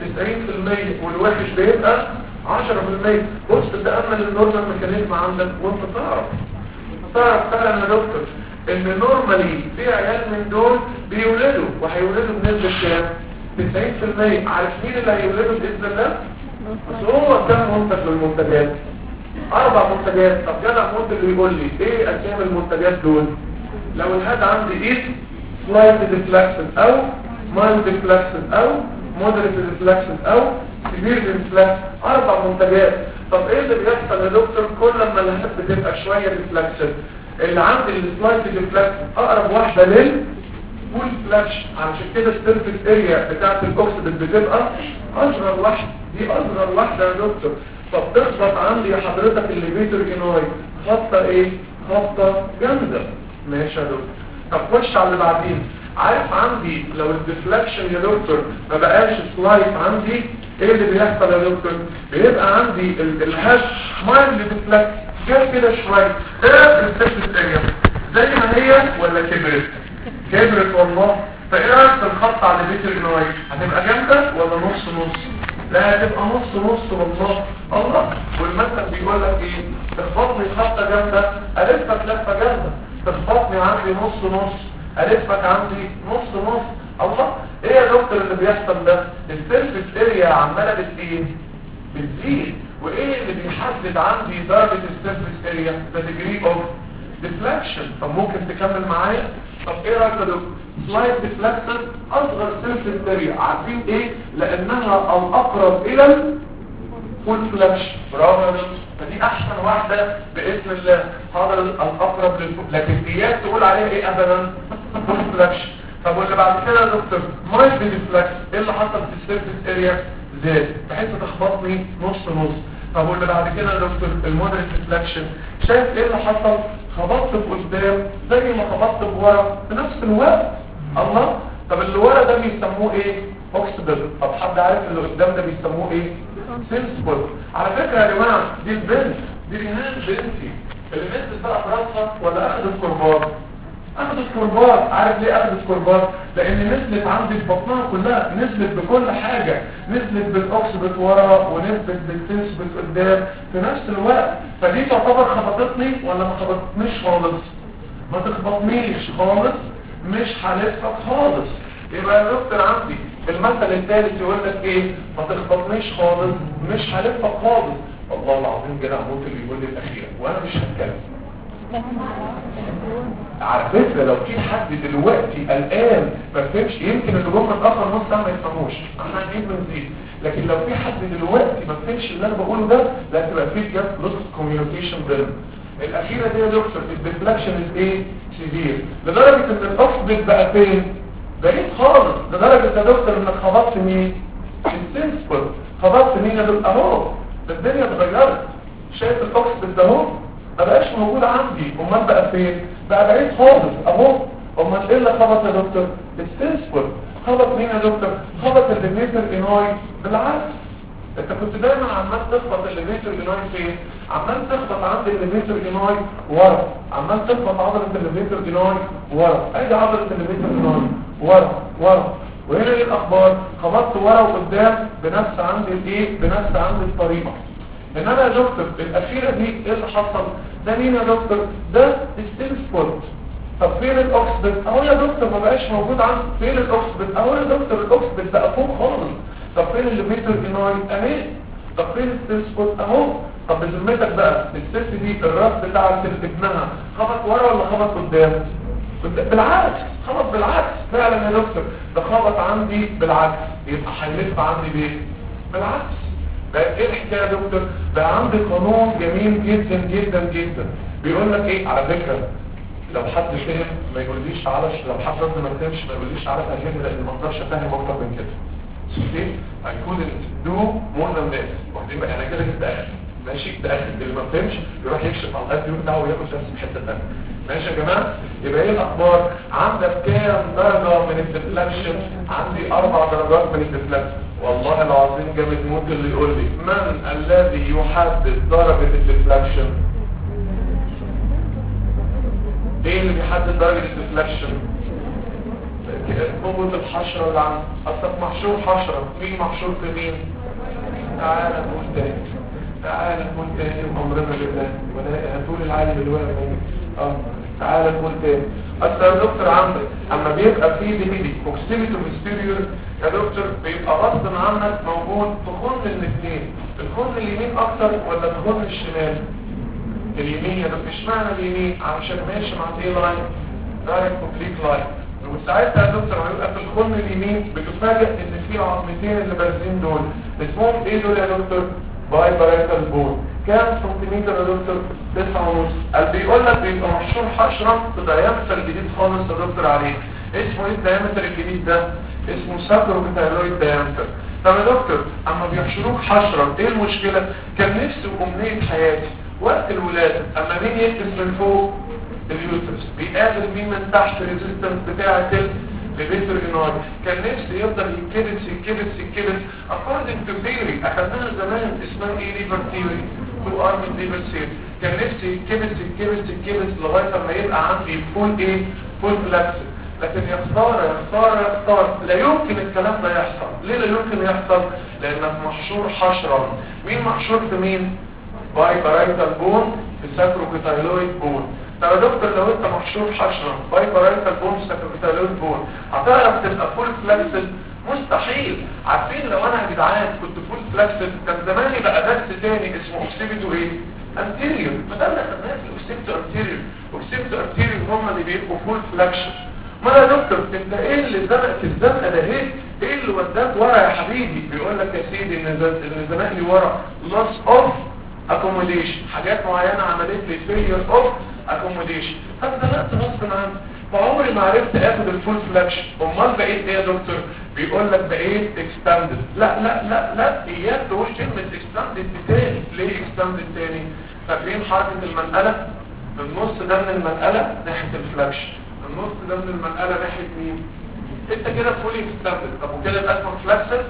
90% والوحش بيبقى 10% بص تأمل النورمال ميكانيزم عندك وانت تعرف تعرف فعلا يا دكتور ان نورمالي في عيال من دول بيولدوا وهيولدوا بنسبة كام 90% عارف مين اللي هيولدوا باذن الله بس هو كام منتج للمنتجات اربع منتجات طب جدع منتج اللي يقول لي ايه اسامي المنتجات دول لو الهاد عندي ايه سلايد ديفلاكشن او مايل ديفلاكشن او مودريت ديفلاكشن او سيفير ديفلاكشن اربع منتجات طب ايه اللي بيحصل يا دكتور كل لما الهاد بتبقى شويه ديفلاكشن اللي عند السلايد ديفلاكشن اقرب واحده لل فول فلاش عشان كده السيرفيس اريا بتاعت الاكسيد بتبقى اصغر واحده دي اصغر واحده يا دكتور طب تخبط عندي يا حضرتك الليفيتور انوي خطه ايه خطه جامده ماشي يا دكتور طب خش على اللي بعدين عارف عندي لو الديفلكشن يا دكتور ما بقاش سلايد عندي ايه اللي بيحصل يا دكتور بيبقى عندي الهاش مايل ديفلكت جاب كده شويه ايه السيرفيس اريا زي ما هي ولا كبرت كبرت والله فايه رايك في الخط على بيت الجنوي هتبقى جامده ولا نص نص لا هتبقى نص نص والله الله والمثل بيقول لك ايه تخبطني خطه جامده الفك لفه جامده تخبطني عندي نص نص الفك عندي نص نص الله ايه يا دكتور اللي بيحصل ده السيرفيس اريا عماله بت ايه بتزيد وايه اللي بيحدد عندي درجه السيرفيس اريا ذا ديجري اوف ديفلكشن طب ممكن تكمل معايا طب ايه رايك يا دكتور سلايد ديفلكشن اصغر سيرفيس اريا عارفين ايه لانها الاقرب الى الفول فلاش برافو يا دكتور فدي احسن واحده باذن الله حاضر الاقرب للفول لكن اياك تقول عليها ايه ابدا فول فلاش طب واللي بعد كده يا دكتور مايد ديفلكشن ايه اللي حصل في السيرفيس اريا زاد بحيث تخبطني نص نص طب واللي بعد كده يا دكتور المودريت ديفلكشن شايف ايه اللي حصل خبطت بقدام زي ما خبطت بورا في نفس الوقت الله طب اللي ورا ده بيسموه ايه اوكسبل طب حد عارف اللي قدام ده بيسموه ايه سنسبل على فكره يا جماعه دي البنت دي ريهان بنتي اللي نزلت بقى في راسها ولا اخذت كرباج اخذت كرباج عارف ليه اخذت كرباج لان نزلت عندي في بطنها كلها نزلت بكل حاجه نزلت بالاوكسبت ورا ونزلت بالسنسبل قدام في نفس الوقت فدي تعتبر خبطتني ولا ما خبطتنيش خالص ما تخبطنيش خالص مش هلفك خالص يبقى يا دكتور عندي المثل الثالث يقول لك ايه ما تخبطنيش خالص مش هلفك خالص والله العظيم كده هموت اللي يقول لي الاخيره وانا مش هتكلم على فكره لو في حد دلوقتي قلقان ما فهمش يمكن اللي جم متاخر نص ساعه ما يفهموش احنا هنجيب بنزيد لكن لو في حد دلوقتي ما فهمش اللي انا بقوله ده لا تبقى في جاب لوس كوميونيكيشن بين الاخيره دي يا دكتور الديفلكشن از ايه سيفير لدرجه ان الاوكسبت بقى فين بعيد خالص لدرجه يا دكتور انك خبطت مين السنسبل خبطت مين يا دكتور اهو الدنيا اتغيرت شايف الاوكسبت ده اهو ما بقاش موجود عندي امال بقى فين بقى بعيد خالص اهو امال ايه اللي خبط يا دكتور السنسبل خبط مين يا دكتور خبط الليفيتر انوي بالعكس انت كنت دايما عمال تخبط الليفيتر انوي فين عمال تخبط عند الليفيتر انوي ورا عمال تخبط عضله الليفيتر انوي ورا ادي عضله الليفيتر انوي ورا ورا وهنا ايه الاخبار خبطت ورا وقدام بنفس عند الايه بنفس عند الطريقه انما يا دكتور الاخيره دي ايه اللي حصل ده مين يا دكتور ده ستيل سبوت طب فين الاوكسبت اهو يا دكتور ما بقاش موجود عندي فين الاوكسبت اهو يا دكتور الاوكسبت بقى فوق خالص طب فين الليفيتر انوي اهي طب فين الستيل سبوت اهو طب بذمتك بقى الست دي الراس بتاع الست ابنها خبط ورا ولا خبط قدام بالعكس خبط بالعكس فعلا يا دكتور ده خبط عندي بالعكس يبقى هيلف عندي بايه بالعكس بقى ايه الحكايه يا دكتور بقى عندي قانون جميل جدا جدا جدا بيقول لك ايه على فكره لو حد فهم ما يقوليش تعالى لو حد رد ما فهمش ما يقوليش تعالى فهمني لان ما اقدرش افهم اكتر من كده اوكي هيكون دو مور ذان ذات واخدين بقى انا كده جبت اخر ماشي ده اخر اللي ما فهمش يروح يكشف على القد بتاعه وياخد درس في حته ثانيه ماشي يا جماعه يبقى ايه الاخبار عندك كام درجه من الديفلكشن عندي اربع درجات من الديفلكشن والله العظيم جامد موت اللي يقول لي من الذي يحدد درجه الديفلكشن ايه اللي بيحدد درجه الديفلكشن قوة الحشرة اللي عندك اصلك محشور حشرة مين محشور في مين تعالى نقول تاني تعالى نقول تاني وامرنا لله ولا هتقول العالم اللي واقف اه تعالى نقول تاني اصل يا دكتور عندك اما بيبقى في ديميدي بروكسيميتي وستيريور يا دكتور بيبقى غصب عنك موجود في خن الاثنين الخن اليمين اكتر ولا الخن الشمال اليمين يا دكتور اشمعنى اليمين علشان ماشي مع الايه لاين دايركت اوبليك لاين وساعتها يا دكتور لما يبقى في الخن اليمين بتفاجئ ان في عظمتين اللي بارزين دول اسمهم ايه دول يا دكتور باي باريتال بون كام سنتيمتر يا دكتور 9 ونص قال بيقول لك بيبقى محشور حشره في دايمتر جديد خالص يا دكتور عليه اسمه ايه الدايمتر الجديد ده اسمه ساكروبيتايلويد دايمتر طب يا دكتور اما بيحشروك حشره ايه المشكله كان نفسي وامنيه حياتي وقت الولاده اما مين يكتب من فوق اليوترس بيقابل مين من تحت الريزيستنس بتاعه لبيتر انار كان نفسي يفضل يتكبس يتكبس يتكبس according to theory اخذناها زمان اسمها ايه ليفر ثيوري تو ارم ليفر سيل كان نفسي يتكبس يتكبس يتكبس لغايه ما يبقى عندي فول ايه فول فلاكس لكن يا خساره يا خساره يا خساره لا يمكن الكلام ده يحصل ليه لا يمكن يحصل لانك محشور حشره مين محشور في مين باي بارايتال بون في ساكروكيتايلويد بون طب يا دكتور لو انت محشور حشره باي بارايتال بون ساكروكيتايلويد بون هتعرف تبقى فول فلاكسد مستحيل عارفين لو انا يا جدعان كنت فول فلاكسد كان زماني بقى درس تاني اسمه اوكسيبيتو ايه انتيريور ما ده اللي خدناه في الاوكسيبيتو انتيريور اوكسيبيتو انتيريور هم اللي بيبقوا فول فلاكشن ما يا دكتور انت ايه اللي زنقك الزنقه ده ايه ايه اللي وداك ورا يا حبيبي بيقول لك يا سيدي ان اللي زنقني ورا loss of accommodation حاجات معينه عملت لي failure of accommodation فاتزنقت غصب عني فعمري ما عرفت اخد الفول فلاكشن امال بقيت ايه يا دكتور بيقول لك بقيت اكستاندد لا لا لا لا اياك تقول كلمه اكستاندد تاني ليه اكستاندد تاني فاكرين حركه المنقله النص ده من المنقله ناحيه الفلاكشن النص ده من المنقله ناحيه مين انت كده فولي اكستندد طب وكده يبقى اسمك فلكسس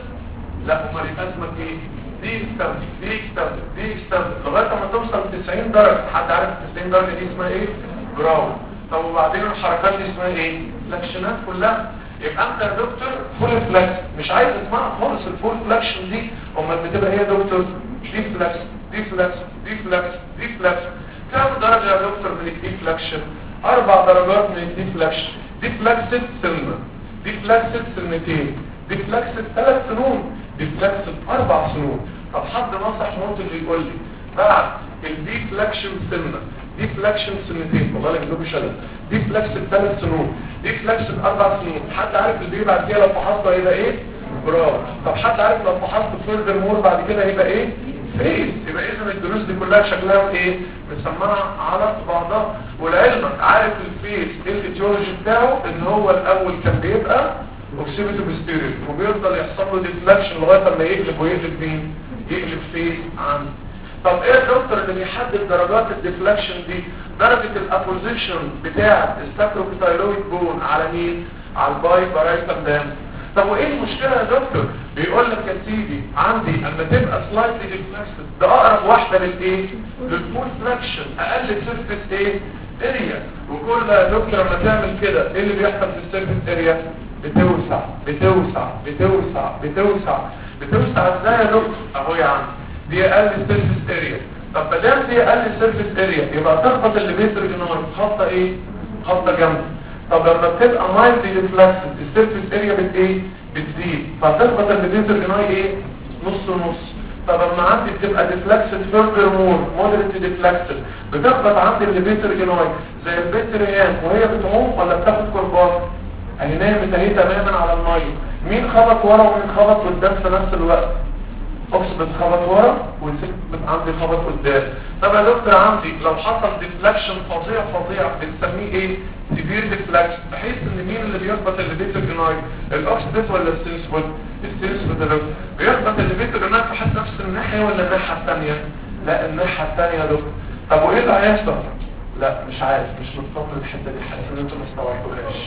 لا امال يبقى اسمك ايه دي اكستندد دي اكستندد دي اكستندد لغايه ما توصل 90 درجه حد عارف 90 درجه دي اسمها ايه براون طب وبعدين الحركات دي اسمها ايه فلكشنات كلها يبقى انت يا دكتور فول فلكس مش عايز تسمعها خالص الفول فلكشن دي امال بتبقى هي يا دكتور دي فلكس دي فلكس دي فلكس دي فلكس كم درجه يا دكتور من الدي فلكشن اربع درجات من الدي فلكشن دي فلكسد سنه دي فلكسد سنتين دي فلكسد ثلاث سنون دي فلكسد اربع سنون طب حد نصح ممكن يقول لي بعد الدي فلكشن سنه دي فلكشن سنتين والله اللي بيجيبوا شلل دي فلكشن ثلاث سنون دي فلكشن اربع سنون حد عارف البي بعد كده لو فحصته هيبقى ايه برافو طب حد عارف لو فحصت فيردر مور بعد كده هيبقى ايه فيس يبقى اذا الدروس دي كلها شكلها ايه مسمعه على بعضها ولعلمك عارف الفيس ايه الايديولوجي بتاعه ان هو الاول كان بيبقى اوكسيبيتو بستيريو وبيفضل يحصل له ديفلكشن لغايه ما يقلب ويقلب مين يقلب فيس عن طب ايه الدكتور اللي بيحدد درجات الديفلكشن دي درجة الابوزيشن بتاع الساكروبيتايلويد بون على مين على الباي بارايتال دام طب وايه المشكلة يا دكتور بيقول لك يا سيدي عندي اما تبقى سلايتلي ديفلكسد ده اقرب واحدة للايه للفول فراكشن اقل سيرفيس ايه اريا وكل يا دكتور لما تعمل كده ايه اللي بيحصل في السيرفيس اريا بتوسع بتوسع بتوسع بتوسع بتوسع ازاي يا دكتور اهو يا عم دي اقل سيرفيس اريا طب ما دام دي اقل سيرفيس اريا يبقى تخبط اللي بيتر جنور خطه ايه خطه جنب طب لما بتبقى مايلد ديفلكسد السيرفيس اريا بت ايه بتزيد فتخبط اللي بيتر جنور ايه نص نص طب لما عندي بتبقى ديفلكسد فيرذر مور مودريت ديفلكسد بتخبط عندي اللي بيتر جنور زي البيتر ايام وهي بتعوم ولا بتاخد كربان اهي نامت اهي تماما على الميه مين خبط ورا ومين خبط قدام في نفس الوقت اوكس بتخبط ورا والست عندي خبط قدام طب يا دكتور عندي لو حصل ديفلكشن فظيع فظيع بنسميه ايه سيفير ديفلكشن بحيث ان مين اللي بيخبط اللي بيت الجناي الاوكس بيت ولا السنسفود السنسفود ده بيخبط اللي بيت الجناي في حد نفس الناحيه ولا الناحيه الثانيه لا الناحيه الثانيه يا دكتور طب وايه اللي هيحصل لا مش عارف مش مطمن الحته دي حاسس ان انتوا ما استوعبتوهاش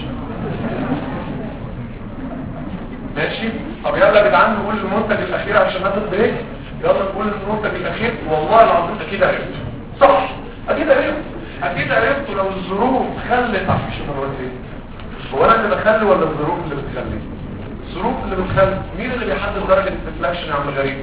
ماشي طب يلا يا جدعان نقول المنتج الاخير عشان ناخد بريك يلا نقول المنتج الاخير والله العظيم اكيد عرفت صح اكيد عرفت اكيد عرفت لو الظروف خلت عفش مرتين هو انا اللي بخلي ولا الظروف اللي بتخلي الظروف اللي بتخلي مين اللي بيحدد درجه الديفلكشن يا عم غريب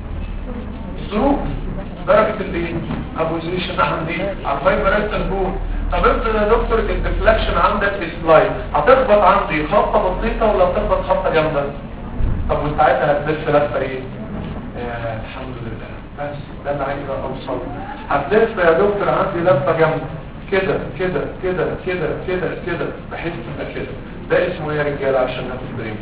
الظروف درجه الايه ابوزيشن عندي على الفايبرات البون طب انت يا دكتور الديفلكشن عندك سلايد هتخبط عندي خطه بسيطه ولا هتخبط خطه جامده طب وساعتها هتلف لفه ايه آه الحمد لله بس ده اللي عايز اوصل هتلف يا دكتور عندي لفه جامده كده كده كده كده كده كده بحيث تبقى كده ده اسمه يا رجاله عشان ناخد بريك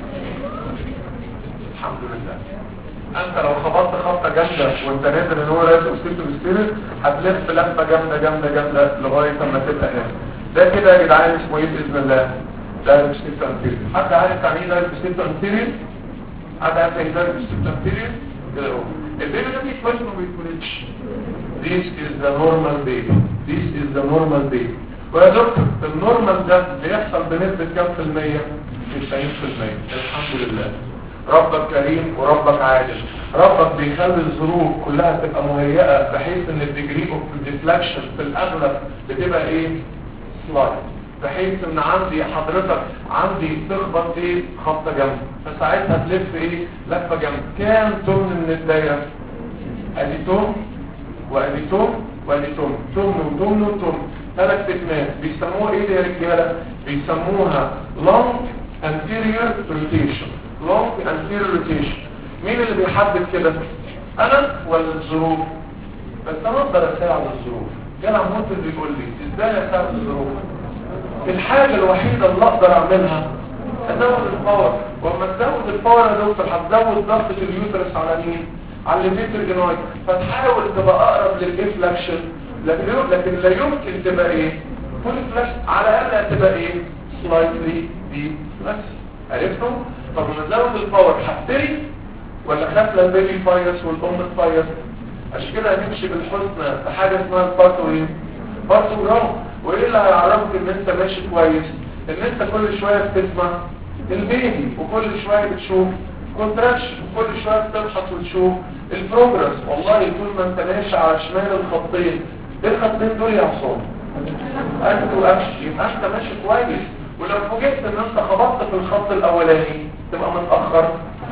الحمد لله انت لو خبطت خبطه جامده وانت نازل ان هو لازم سيستم ستيرن هتلف لفه جامده جامده جامده لغايه اما تبقى هنا ده كده يا جدعان اسمه ايه باذن الله ده سيستم انتيريور حد عارف يعني ايه ده سيستم انتيريور حد عارف يعني ده سيستم انتيريور كده اهو البيبي ده بيتولد ما بيتولدش This is the normal baby This is the normal baby ويا دكتور النورمال ده بيحصل بنسبة كام في المية؟ 90% الحمد لله ربك كريم وربك عادل ربك بيخلي الظروف كلها تبقى مهيئة بحيث ان الديجري اوف ديفلكشن في الاغلب بتبقى ايه سلايد بحيث ان عندي حضرتك عندي تخبط ايه خبطة جنب فساعتها تلف ايه لفة جنب كام تمن من الدايرة ادي توم وادي توم وادي توم توم وتوم وتوم ثلاث تكمات بيسموها ايه يا رجاله بيسموها long anterior rotation long anterior rotation مين اللي بيحدد كده انا ولا الظروف بس انا اقدر اساعد الظروف جدع ممكن بيقول لي ازاي اساعد الظروف الحاجه الوحيده اللي اقدر اعملها ازود الباور واما تزود الباور يا دكتور هتزود ضغط اليوترس على مين على الليفيتر جناي فتحاول تبقى اقرب للانفلكشن لكن لكن لا يمكن تبقى ايه فول فلاش على الاقل تبقى ايه سلايتلي دي فلاش عرفتوا طب نزود الباور هفتري ولا خافله البيبي فايروس والام فايروس عشان كده هنمشي بالحسنى في حاجه اسمها البارتو ايه بارتو جراوند وايه اللي هيعرفك ان انت ماشي كويس ان انت كل شويه بتسمع البيبي وكل شويه بتشوف كونتراكشن وكل شويه بتبحث وتشوف البروجرس والله طول ما انت ماشي على شمال الخطين ايه الخطين دول يا عصام انت وامشي يبقى انت ماشي كويس ولو فوجئت ان انت خبطت في الخط الاولاني تبقى متاخر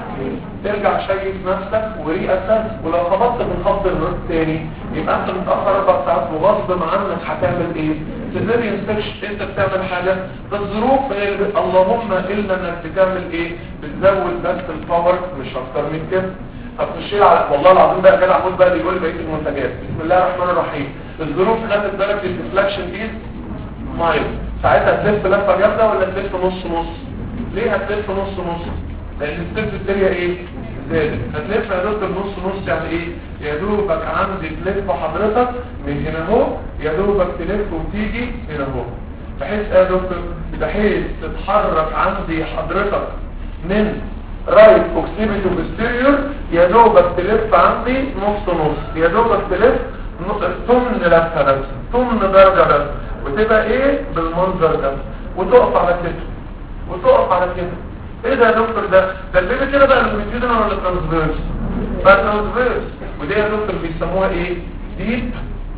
ترجع شيك نفسك وري اساس ولو خبطت في الخط الثاني يبقى انت متاخر اربع ساعات وغصب عنك هتعمل ايه سيزيريان سكشن انت بتعمل حاجه الظروف هي اللي بت- اللهم الا انك بتعمل ايه بتزود بس الباور مش اكتر من كده هتخش لي على والله العظيم بقى كده عمود بقى بيقول لي بقيه المنتجات بسم الله الرحمن الرحيم الظروف خدت درجه الديفلكشن دي مايل ساعتها تلف لفه جامده ولا تلف نص نص ليه هتلف نص نص لان الستيب التانية ايه زادت هتلف يا دكتور نص نص يعني ايه يا دوبك عندي تلف حضرتك من هنا اهو يا دوبك تلف وتيجي هنا اهو بحيث ايه يا دكتور بحيث تتحرك عندي حضرتك من رايت اوكسيبيتو بستيريور يا دوبك تلف عندي نص نص يا دوبك تلف نص- ثمن لفه بس ثمن درجه بس وتبقى ايه بالمنظر ده وتقف على كده وتقف على كده ايه ده يا دكتور ده ده البيبي كده بقى لونجيتودينال ولا ترانسفيرس بقى ترانسفيرس ودي يا دكتور بيسموها ايه ديب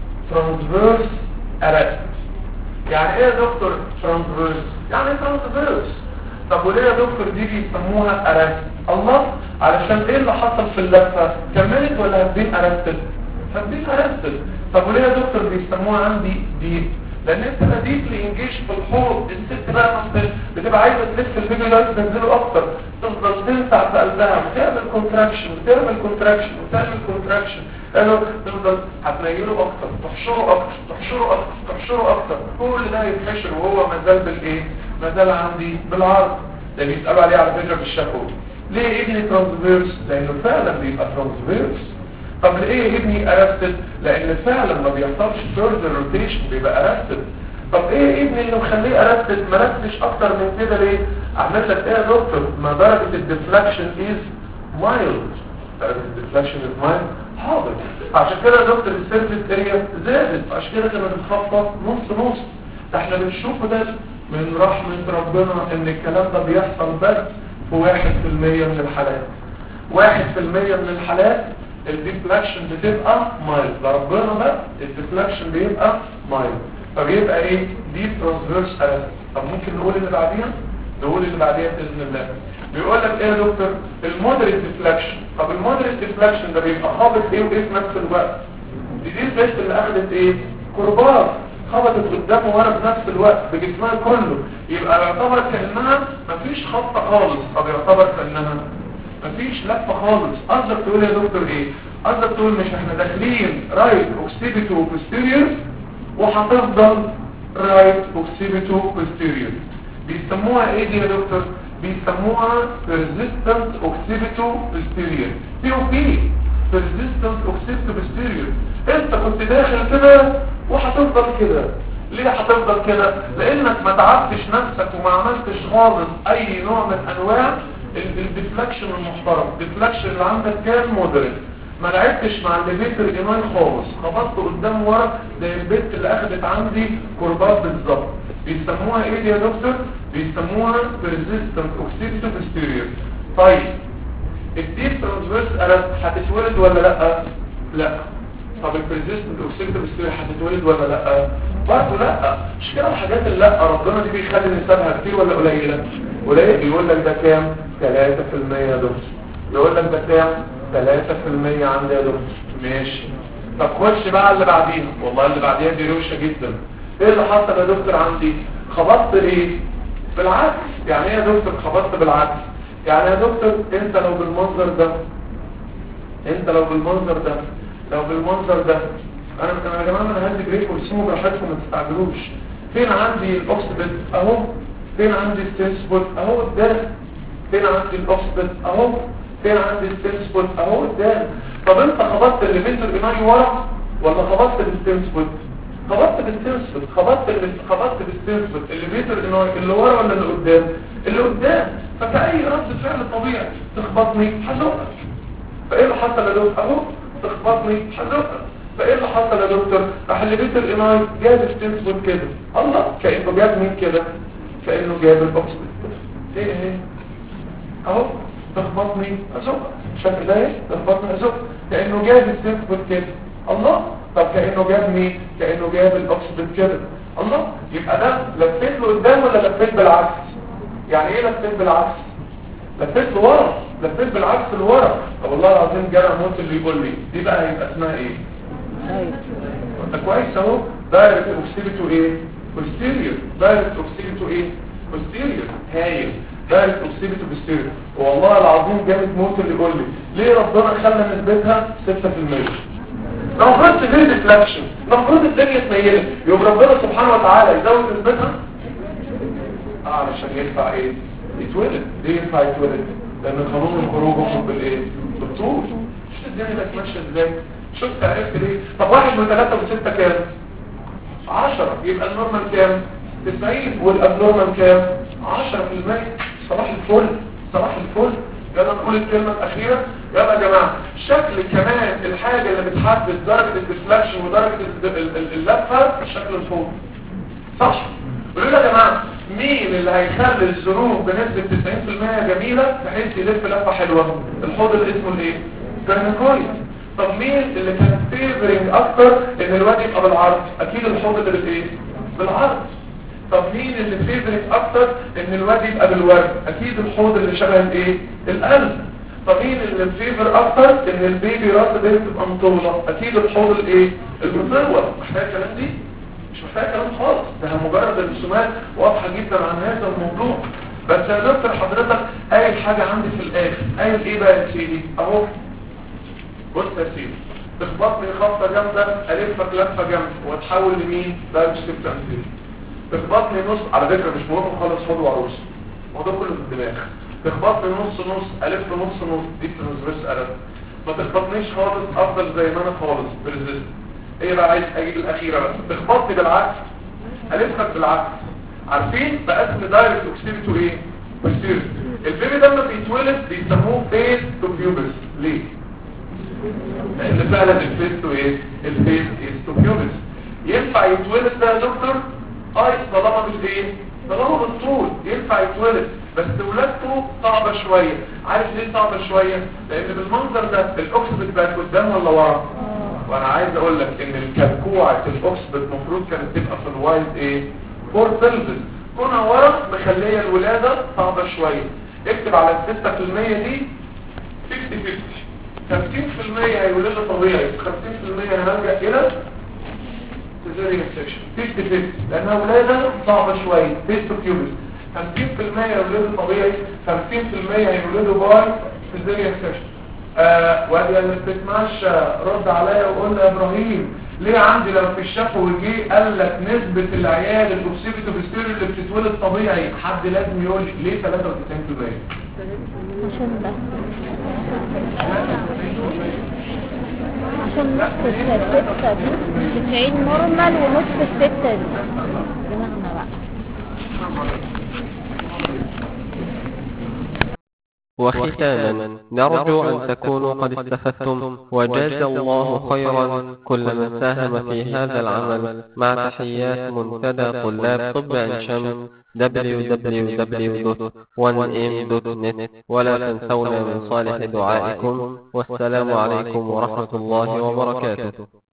ترانسفيرس ارست يعني ايه يا دكتور ترانسفيرس يعني ايه ترانسفيرس طب وليه يا دكتور دي بيسموها ارست الله علشان ايه اللي حصل في اللفه كملت ولا هتبين ارستد هتبين ارستد طب وليه يا دكتور بيسموها عندي ديب لان انت نتيجه الانجيش في الحوض الست بقى مثلا بتبقى عايزه تلف البيبي ده تنزله اكتر تفضل تنسع في قلبها وتعمل كونتراكشن وتعمل كونتراكشن وتعمل كونتراكشن قالوا تفضل هتنيله اكتر تحشره اكتر تحشره اكتر تحشره اكتر كل ده يتحشر وهو ما زال بالايه ما زال عندي بالعرض ده بيسالوا عليه على فكره في الشكوى ليه ابني ترانسفيرس لانه فعلا بيبقى ترانسفيرس طب ليه ابني ارستد لان فعلا ما بيحصلش فيرذر روتيشن بيبقى ارستد طب ايه ابني اللي مخليه ارستد ما ركزش اكتر من كده ليه اعمل لك ايه يا دكتور ما درجه الديفلكشن از مايلد درجه الديفلكشن از مايلد حاضر عشان كده يا دكتور السيرفيس اريا زادت عشان كده كانت بتخطط نص نص ده احنا بنشوفه ده من رحمه ربنا ان الكلام ده بيحصل بس في واحد في المية من الحالات واحد في المية من الحالات الديفلكشن بتبقى مايل لربنا بقى الديفلكشن بيبقى مايل فبيبقى ايه دي ترانسفيرس ارست طب ممكن نقول اللي بعديها نقول اللي بعديها باذن الله بيقول لك ايه يا دكتور المودريت ديفلكشن طب المودريت ديفلكشن ده بيبقى خابط ايه وايه في نفس الوقت دي دي البيت اللي اخدت ايه كرباج خبطت قدامه ورا في نفس الوقت بجسمها كله يبقى يعتبر كانها مفيش خبطه خالص طب يعتبر كانها مفيش لفه خالص قصدك تقول يا دكتور ايه قصدك تقول مش احنا داخلين رايت اوكسيبيتو بوستيريور وهتفضل رايت اوكسيبيتو بوستيريور بيسموها ايه دي يا دكتور بيسموها persistent اوكسيبيتو posterior بي او بي persistent اوكسيبيتو posterior انت كنت داخل كده وهتفضل كده ليه هتفضل كده لانك ما تعبتش نفسك وما عملتش خالص اي نوع من انواع الديفلكشن المحترم الديفلكشن اللي عندك كان مودريت ما لعبتش مع الليفيتر ايمان خالص خبطت قدام ورا زي البنت اللي اخدت عندي كربات بالظبط بيسموها ايه دي يا دكتور بيسموها persistent oxytocin posterior طيب الديب ترانسفيرس ارست هتتولد ولا لا لا طب البريزيستنت اوكسيدو بستيريو هتتولد ولا لا برضه لا مش كده الحاجات اللي لا ربنا دي بيخلي نسبها كتير ولا قليله قليل بيقول لك ده كام 3% يا دكتور يقول لك ده كام 3% عندي يا دكتور ماشي طب خش بقى على اللي بعديها والله اللي بعديها دي روشه جدا ايه اللي حصل يا دكتور عندي خبطت ايه بالعكس يعني ايه يا دكتور خبطت بالعكس يعني يا دكتور انت لو بالمنظر ده انت لو بالمنظر ده لو بالمنظر ده انا انا يا جماعه انا هدي بريك وارسموا براحتكم ما تستعجلوش فين عندي الاوكسبت اهو فين عندي السنسبوت اهو قدام فين عندي الاوكسبت اهو فين عندي السنسبوت اهو قدام طب انت خبطت اللي بين الايماني ورا ولا خبطت بالسنسبوت خبطت بالسنسبوت خبطت اللي خبطت بالسنسبوت اللي بين الايماني اللي ورا ولا اللي قدام اللي قدام فكأي رد فعل طبيعي تخبطني هزقك فايه اللي حصل يا دكتور اهو تخبطني هزقك فايه اللي حصل يا دكتور راح اللي بيت الاناي جاب السنسبوت كده الله كانه جاب مين كده كانه جاب الاوكسبت ايه ايه اهو تخبطني ازق شكل ده ايه تخبطني ازق كانه جاب السيمبل كده الله طب كانه جاب مين كانه جاب الاوكسيد كده الله يبقى ده لفيت له قدام ولا لفيت بالعكس يعني ايه لفيت بالعكس لفيت لورا لفيت بالعكس لورا طب والله العظيم جرى موت اللي يقول لي دي بقى هيبقى اسمها ايه انت كويس اهو دايركت اوكسيبيتو ايه posterior دايركت اوكسيبيتو ايه posterior هايل دايركت اوكسيبيتو posterior والله العظيم جامد موت اللي يقول لي ليه ربنا خلى نسبتها 6% المفروض تزيد ديفلاكشن المفروض الدنيا تميلت يبقى ربنا سبحانه وتعالى يزود نسبتها اه علشان يدفع ايه يتولد ليه ينفع يتولد لان قانون الخروج هو بالايه بالطول شفت الدنيا بقت ماشيه ازاي شفت عرفت ليه طب واحد من ثلاثة وستة كام عشرة يبقى النورمال كام تسعين والابنورمال كام عشرة في المية صباح الفل صباح الفل يلا نقول الكلمة الأخيرة يلا يا جماعة شكل كمان الحاجة اللي بتحدد درجة الديفلاكشن ودرجة ال- ال- ال- اللفة الشكل الفوق صح؟ قولوا لي يا جماعة مين اللي هيخلي الظروف بنسبة 90% جميلة بحيث يلف لفة حلوة الحوض اللي اسمه الايه؟ كرنيكويد طب مين اللي كان فيفرنج اكتر ان الواد يبقى بالعرض اكيد الحوض اللي بالايه؟ بالعرض طب مين اللي فيفرنج اكتر ان الواد يبقى بالورد اكيد الحوض اللي شبه الايه؟ القلب طب مين اللي فيفر اكتر ان البيبي راس بنت تبقى مطولة اكيد الحوض الايه؟ المطول محتاج الكلام دي؟ مش محتاج كلام خالص ده مجرد الرسومات واضحة جدا عن هذا الموضوع بس يا دكتور حضرتك قايل حاجة عندي في الاخر قايل ايه بقى يا سيدي اهو بص يا سيدي تخبطني خبطة جامدة الفك لفة جامدة وتحول لمين ده مش تنزيل تخبطني نص على فكرة مش مهم خالص خد وعروس الموضوع كله في الدماغ تخبطني نص نص الف نص نص دي ترانسفيرس قلب ما تخبطنيش خالص افضل زي ما انا خالص بريزيست ايه بقى عايز اجيب الاخيره بقى تخبطني بالعكس الفك بالعكس عارفين بقسم دايركت اوكسيبيتو ايه بوستيريور البيبي ده لما بيتولد بيسموه فيس تو بيوبس ليه لان فعلا الفيس تو ايه الفيس از تو بيوبس ينفع يتولد ده يا دكتور اي طالما بالايه طالما بالطول ينفع يتولد بس ولادته صعبة شوية عارف ليه صعبة شوية لان بالمنظر ده الاكسبت بقت قدام ولا ورا وانا عايز اقول لك ان الكلكوعة الاكسبت المفروض كانت تبقى في الوايد ايه فور بلفز كونها ورا مخلية الولادة صعبة شوية اكتب على الستة في المية دي 50-50 50% هيولدوا طبيعي 50% هنلجأ الى سيزاريان سيكشن 50 لانها ولاده صعبه شويه فيس تو كيوبس 50% هيولدوا طبيعي 50% هيولدوا باي سيزاريان سيكشن آه وادي اللي بتسمعش رد عليا وقول لي يا ابراهيم ليه عندي لما في الشفوي جه قال لك نسبة العيال الاوكسيبيتو بيستيريو اللي بتتولد طبيعي حد لازم يقول لي ليه 93% عشان بس عشان نص الستة دي تسعين نورمال ونص الستة دي دماغنا بقى وختاما نرجو أن تكونوا قد استفدتم وجاز الله خيرا كل من ساهم في هذا العمل مع تحيات منتدى طلاب طب عين شمس www.1m.net ولا تنسونا من صالح دعائكم والسلام عليكم ورحمة الله وبركاته